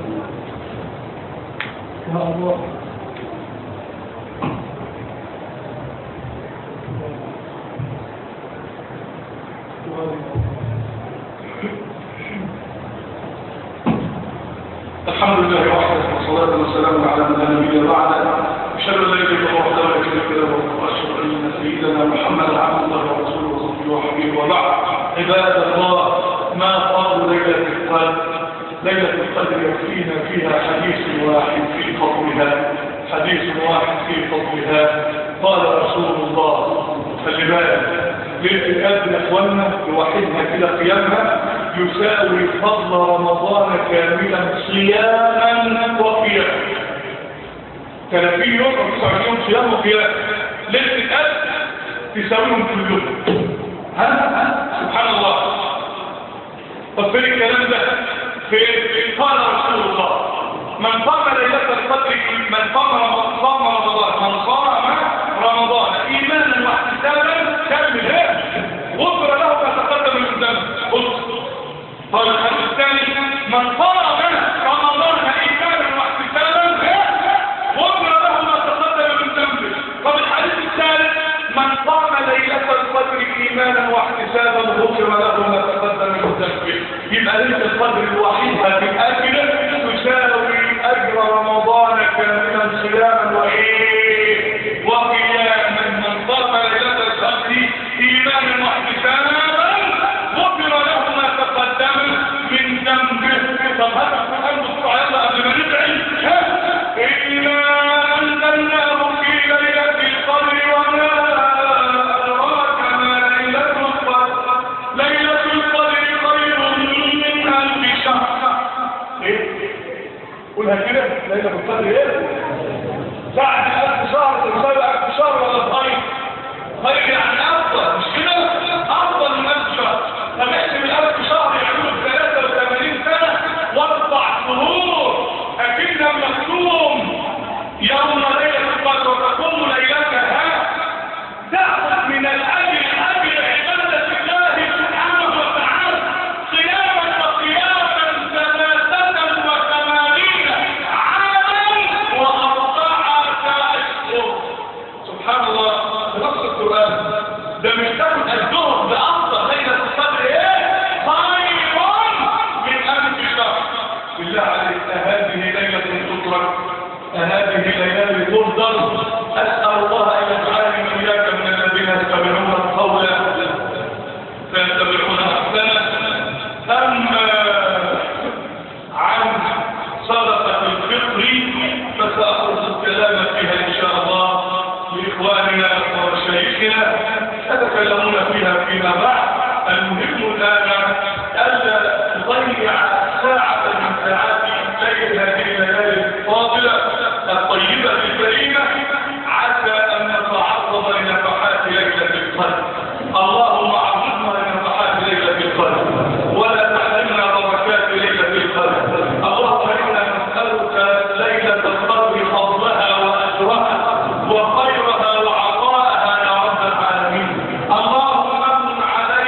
يا الله الحمد لله وحده والصلاة والسلام على من لا نبي بعده أشهد أن لا إله إلا الله وحده لا شريك له وأشهد أن سيدنا محمدا عبد الله ورسوله وصفيه وحبيبه وبعد عباد الله ما قال ليلة القدر ليلة القدر يكفينا فيها حديث واحد في فضلها حديث واحد في فضلها قال رسول الله خلي بالك ليلة القدر يا اخوانا لوحدها كده قيامها يساوي فضل رمضان كاملا صياما وقياما 30 يوم او 29 يوم صيام وقيام ليله القدر تساويهم كلهم ها سبحان الله طب فين الكلام ده فين قال رسول الله من قام ليله القدر من قام صام رمضان من صام رمضان ايمانا واحتسابا كمل ايه غفر له ما تقدم من ذنبه قلت قال الحديث الثاني من قام رمضان ايمانا واحتسابا غفر له ما تقدم من ذنبه طب الحديث الثالث من قام ليله القدر ايمانا واحتسابا غفر له ما تقدم من ذنبه يبقى ليله القدر الوحيده في اجل تساوي اجر رمضان كاملا صياما وايه وقياما من قام ليله القدر ايمانا واحتسابا غفر له ما تقدم من ذنبه طب هذا القران بسرعه يلا قبل ما ندعي انا انزلناه في ليله القدر وما ادراك ما ليله القدر ليله القدر خير من الف شهر ايه قولها كده ليله القدر ايه بعد ألف شهر تساوي ألف شهر ولا خير خير يعني أفضل مش كده أفضل من ألف شهر طب احسب الألف شهر يعملوا 83 سنة واربع شهور أكيد مكتوم يوم ليلة القدر وتقوم ليلتها تأخذ من الأجر أجر عبادة الله سبحانه وتعالى صياما وقياما ثلاثة وثمانين عاما وأربعة أشهر سبحان الله بنص القرآن ده مش تاخد الظهر بأفضل ليلة القدر إيه؟ خير من ألف شهر بالله عليك هذه ليلة تترك هذه ليلة تفضل أسأل الله أن يجعلني وإياك من الذين يتبعون القول فيتبعون أحسنه أما عن صدقة الفطر فسأخذ الكلام فيها إن شاء الله لإخواننا ومشايخنا يتكلمون فيها فيما بعد المهم الآن ألا تضيع ساعة من ساعات ليل هذه الليالي الفاضلة الطيبة الكريمة عسى أن نتعرض لنفحات ليلة القدر اللهم عرضنا لنفحات ليلة القدر ولا تحرمنا بركات ليلة القدر اللهم إنا نسألك ليلة القدر فضلها وأجرها وخيرها وعطاءها يا رب العالمين اللهم امن علينا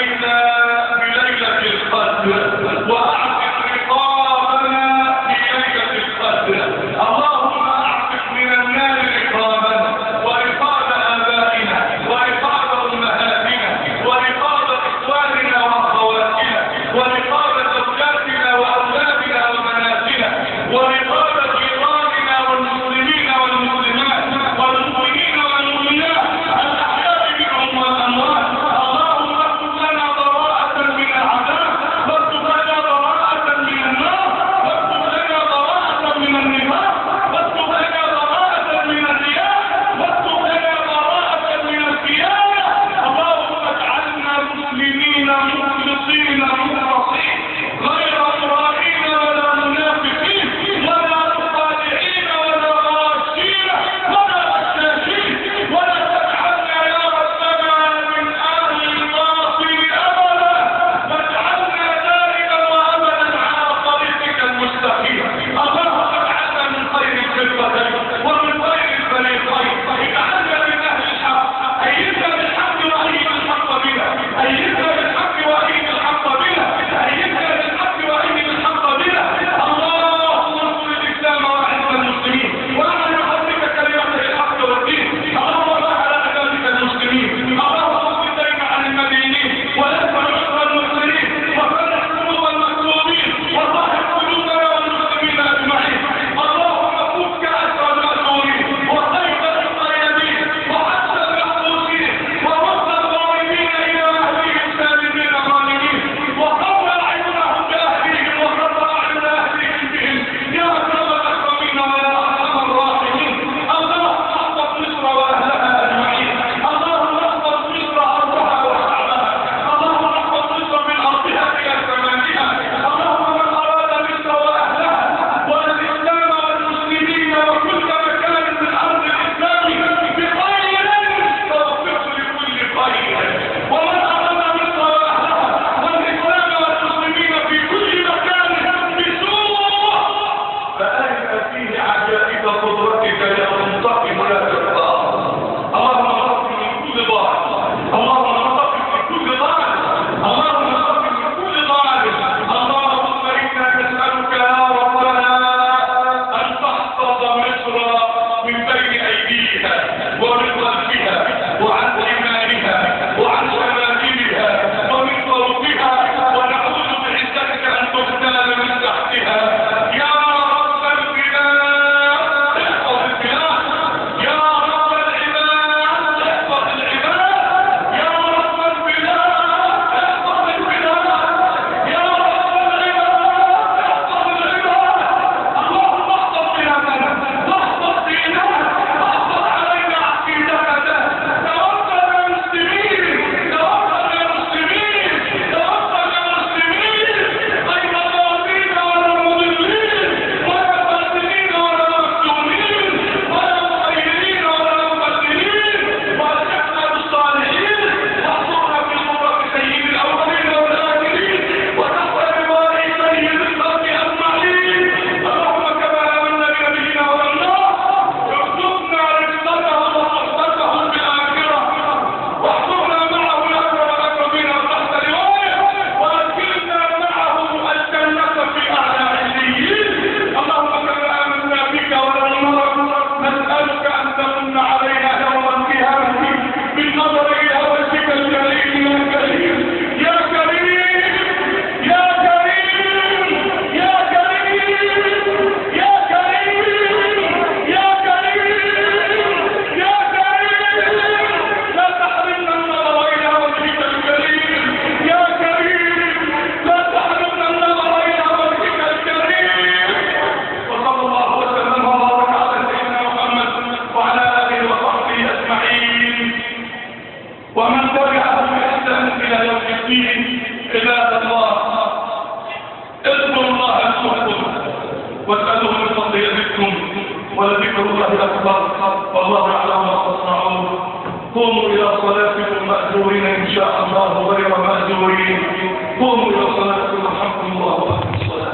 اذكروا الله يذكركم واسألوه من فضل يزدكم ولذكر الله أكبر والله يعلم ما تصنعون قوموا إلى صلاتكم مأجورين إن شاء الله غير مأجورين قوموا إلى صلاتكم رحمكم الله وأقم الصلاة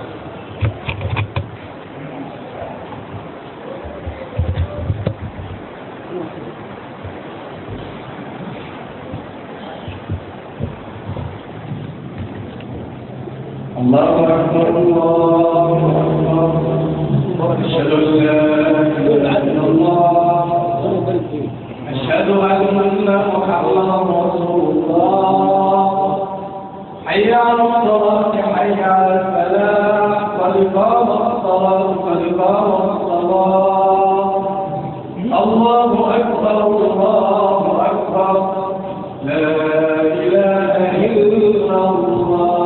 الله أكبر الله أكبر أشهد أن لا إله إلا الله أشهد أن محمدا رسول الله حي على الصلاة حي على الفلاح قد قام الصلاة قد قام الصلاة الله أكبر الله أكبر لا إله إلا الله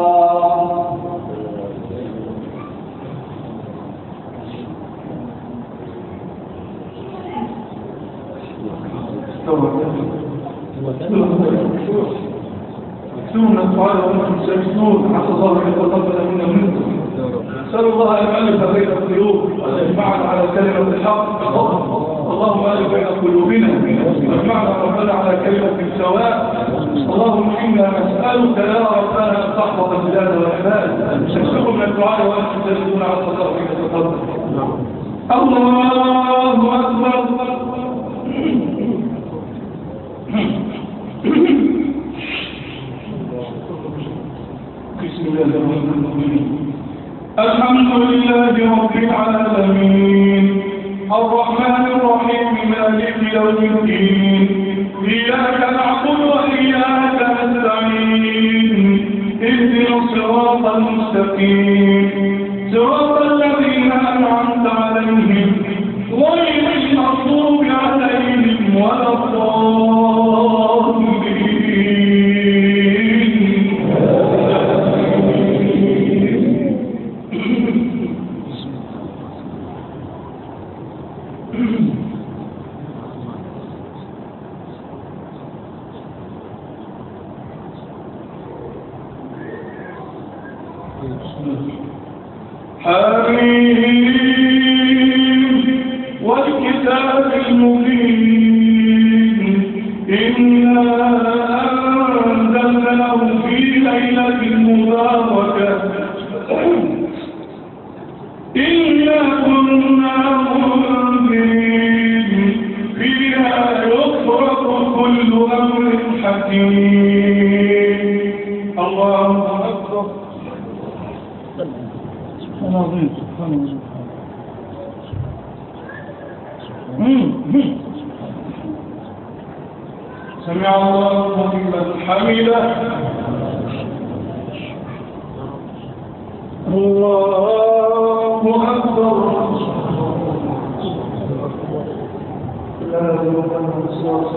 مكتوب من الدعاء وانتم سيسنون عسى الله ان يتقبل منا منكم نسال الله ان يؤلف بين القلوب وان يجمعنا على كلمه الحق اللهم الف بين قلوبنا واجمعنا ربنا على كلمه سواء اللهم انا نسالك يا ربنا ان تحفظ البلاد والعباد تكتب من الدعاء وانتم سيسنون عسى الله ان يتقبل الله اكبر بسم الله الرحمن الرحيم الحمد لله رب العالمين الرحمن الرحيم مالك يوم الدين إياك نعبد وإياك نستعين اهدنا الصراط المستقيم صراط الذين أنعمت عليهم غير المغضوب عليهم ولا الضالين حميم والكتاب المبين إنا أنزلناه في ليلة مباركة إنا كنا منذرين فيها يفرق كل أمر حكيم الله أكبر
سبحان الله سبحان الله
سمع الله لمن حمده الله أكبر
لا إله إلا الله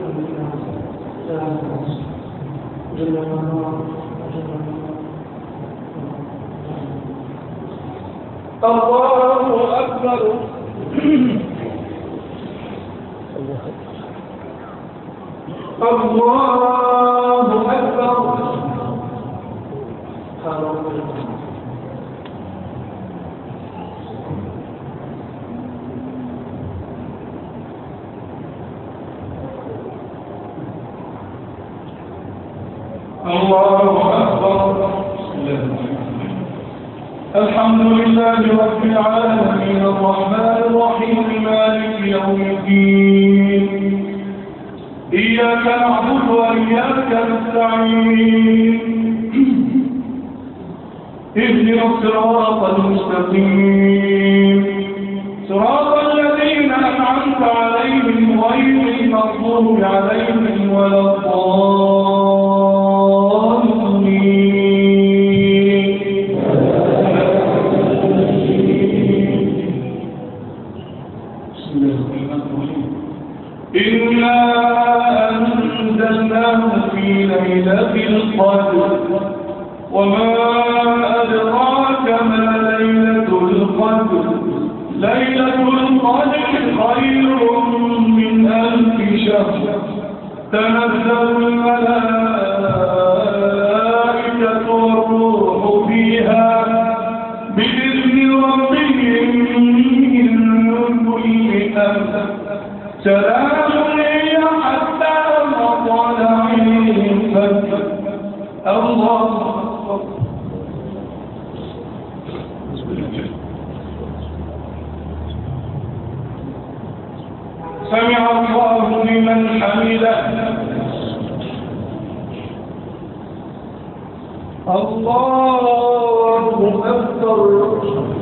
جل
الله أكبر الله أكبر الله أكبر الحمد لله رب العالمين الرحمن الرحيم مالك يوم الدين إياك نعبد وإياك نستعين اهدنا الصراط المستقيم صراط الذين أنعمت عليهم غير المغضوب عليهم ولا الضالين بسم الله الرحمن الرحيم إنا أنزلناه في ليلة القدر وما أدراك ما ليلة القدر ليلة القدر خير من ألف شهر تنزل الملائكة والروح فيها بإذن ربهم من كل أمر سلام هي حتى مطلع الفجر الله أكبر سمع الله لمن حمده الله أكبر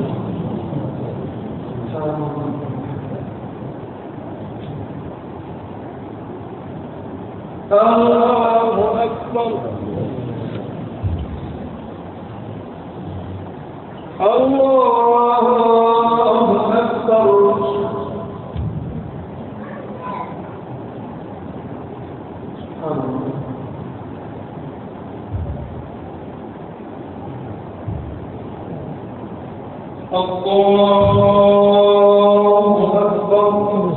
الله أكبر الله أكبر الله أكبر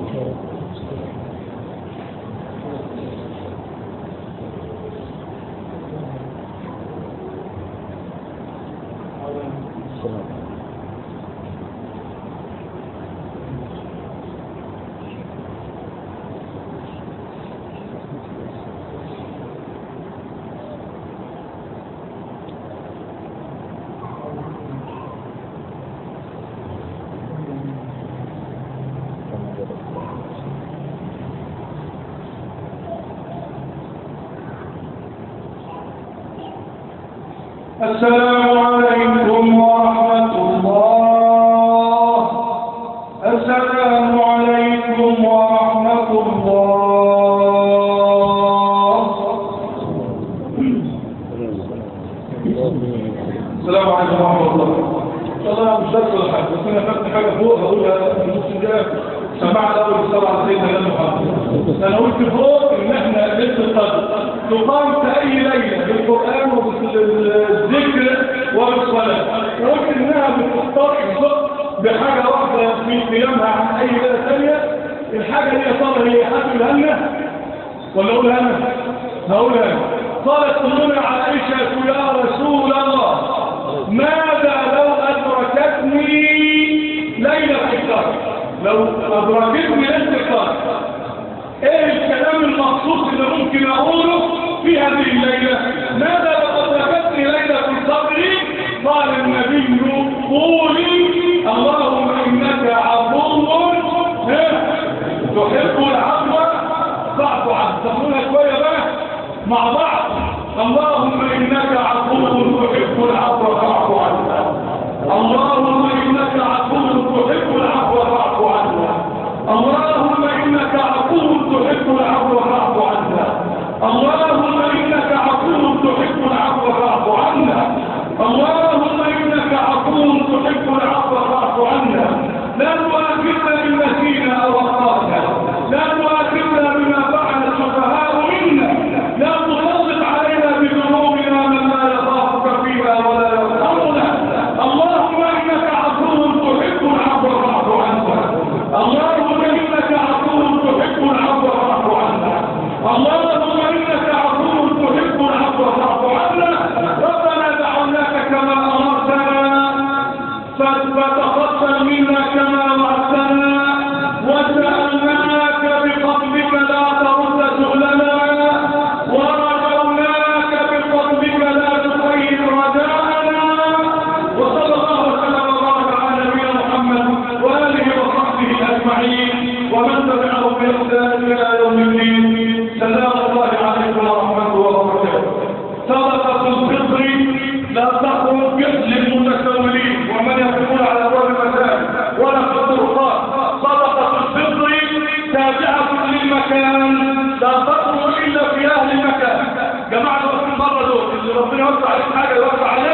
السلام عليكم ورحمة الله السلام عليكم ورحمة الله السلام عليكم ورحمة الله والله مش شرط ولا حاجة بس أنا خدت حاجة فوق هقولها في نص الجاي سمعت أول صلاة على سيدنا النبي محمد أنا قلت فوق إن إحنا ليلة القدر تقام في أي ليلة بالقرآن وبالذكر وبالصلاة وقلت إنها بتختار بحاجة واحدة في قيامها عن أي ليلة ثانية الحاجة دي يا ترى هي هتقولها لنا ولا أقولها أنا؟ هقولها أنا قالت أمنا عائشة يا رسول الله ماذا لو أدركتني ليلة القدر لو أدركتني ليلة القدر ايه الكلام المخصوص اللي ممكن اقوله في هذه الليلة ماذا لو أدركتني ليلة القدر قال النبي قولي اللهم إنك عفو ها، تحب العفو فاعف عنه تقولها شوية بقى مع بعض اللهم إنك عفو تحب العفو فاعف عنه اللهم إنك عفو تحب العفو فاعف عنه اللهم إنك عفو تحب العفو فاعف عنا اللهم إنك عفو تحب العفو فاعف عنا اللهم إنك عفو تحب العفو فاعف عنا لا تؤاخذنا بما نسينا أو أخطأنا لا تؤاخذنا بما فعل السفهاء منا لا تسلط علينا بذنوبنا من لا يخافك فينا ولا يرحمنا اللهم إنك عفو تحب العفو فاعف عنا اللهم إنك عفو تحب العفو فاعف عنا اللهم إنك عفو تحب العفو فاعف عنا ربنا دعوناك كما أمرتنا فتقبل منا كما وعدتنا وسألناك بفضلك لا ترد سؤلنا ورجوناك بفضلك لا تخيب رجاءنا وصلى الله وسلم وبارك على نبينا محمد وآله وصحبه أجمعين ومن تبعه بإحسان إلى يوم الدين سلام الله عليكم ورحمته وبركاته صدقة الفطر لا تخرج للمتسولين ومن يقفون على ابواب المساجد ولا في الطرقات صدقة الفطر تابعة للمكان لا تخرج إلا في أهل المكان جماعة المره دول اللي ربنا يوسع عليك حاجة يوسع عليك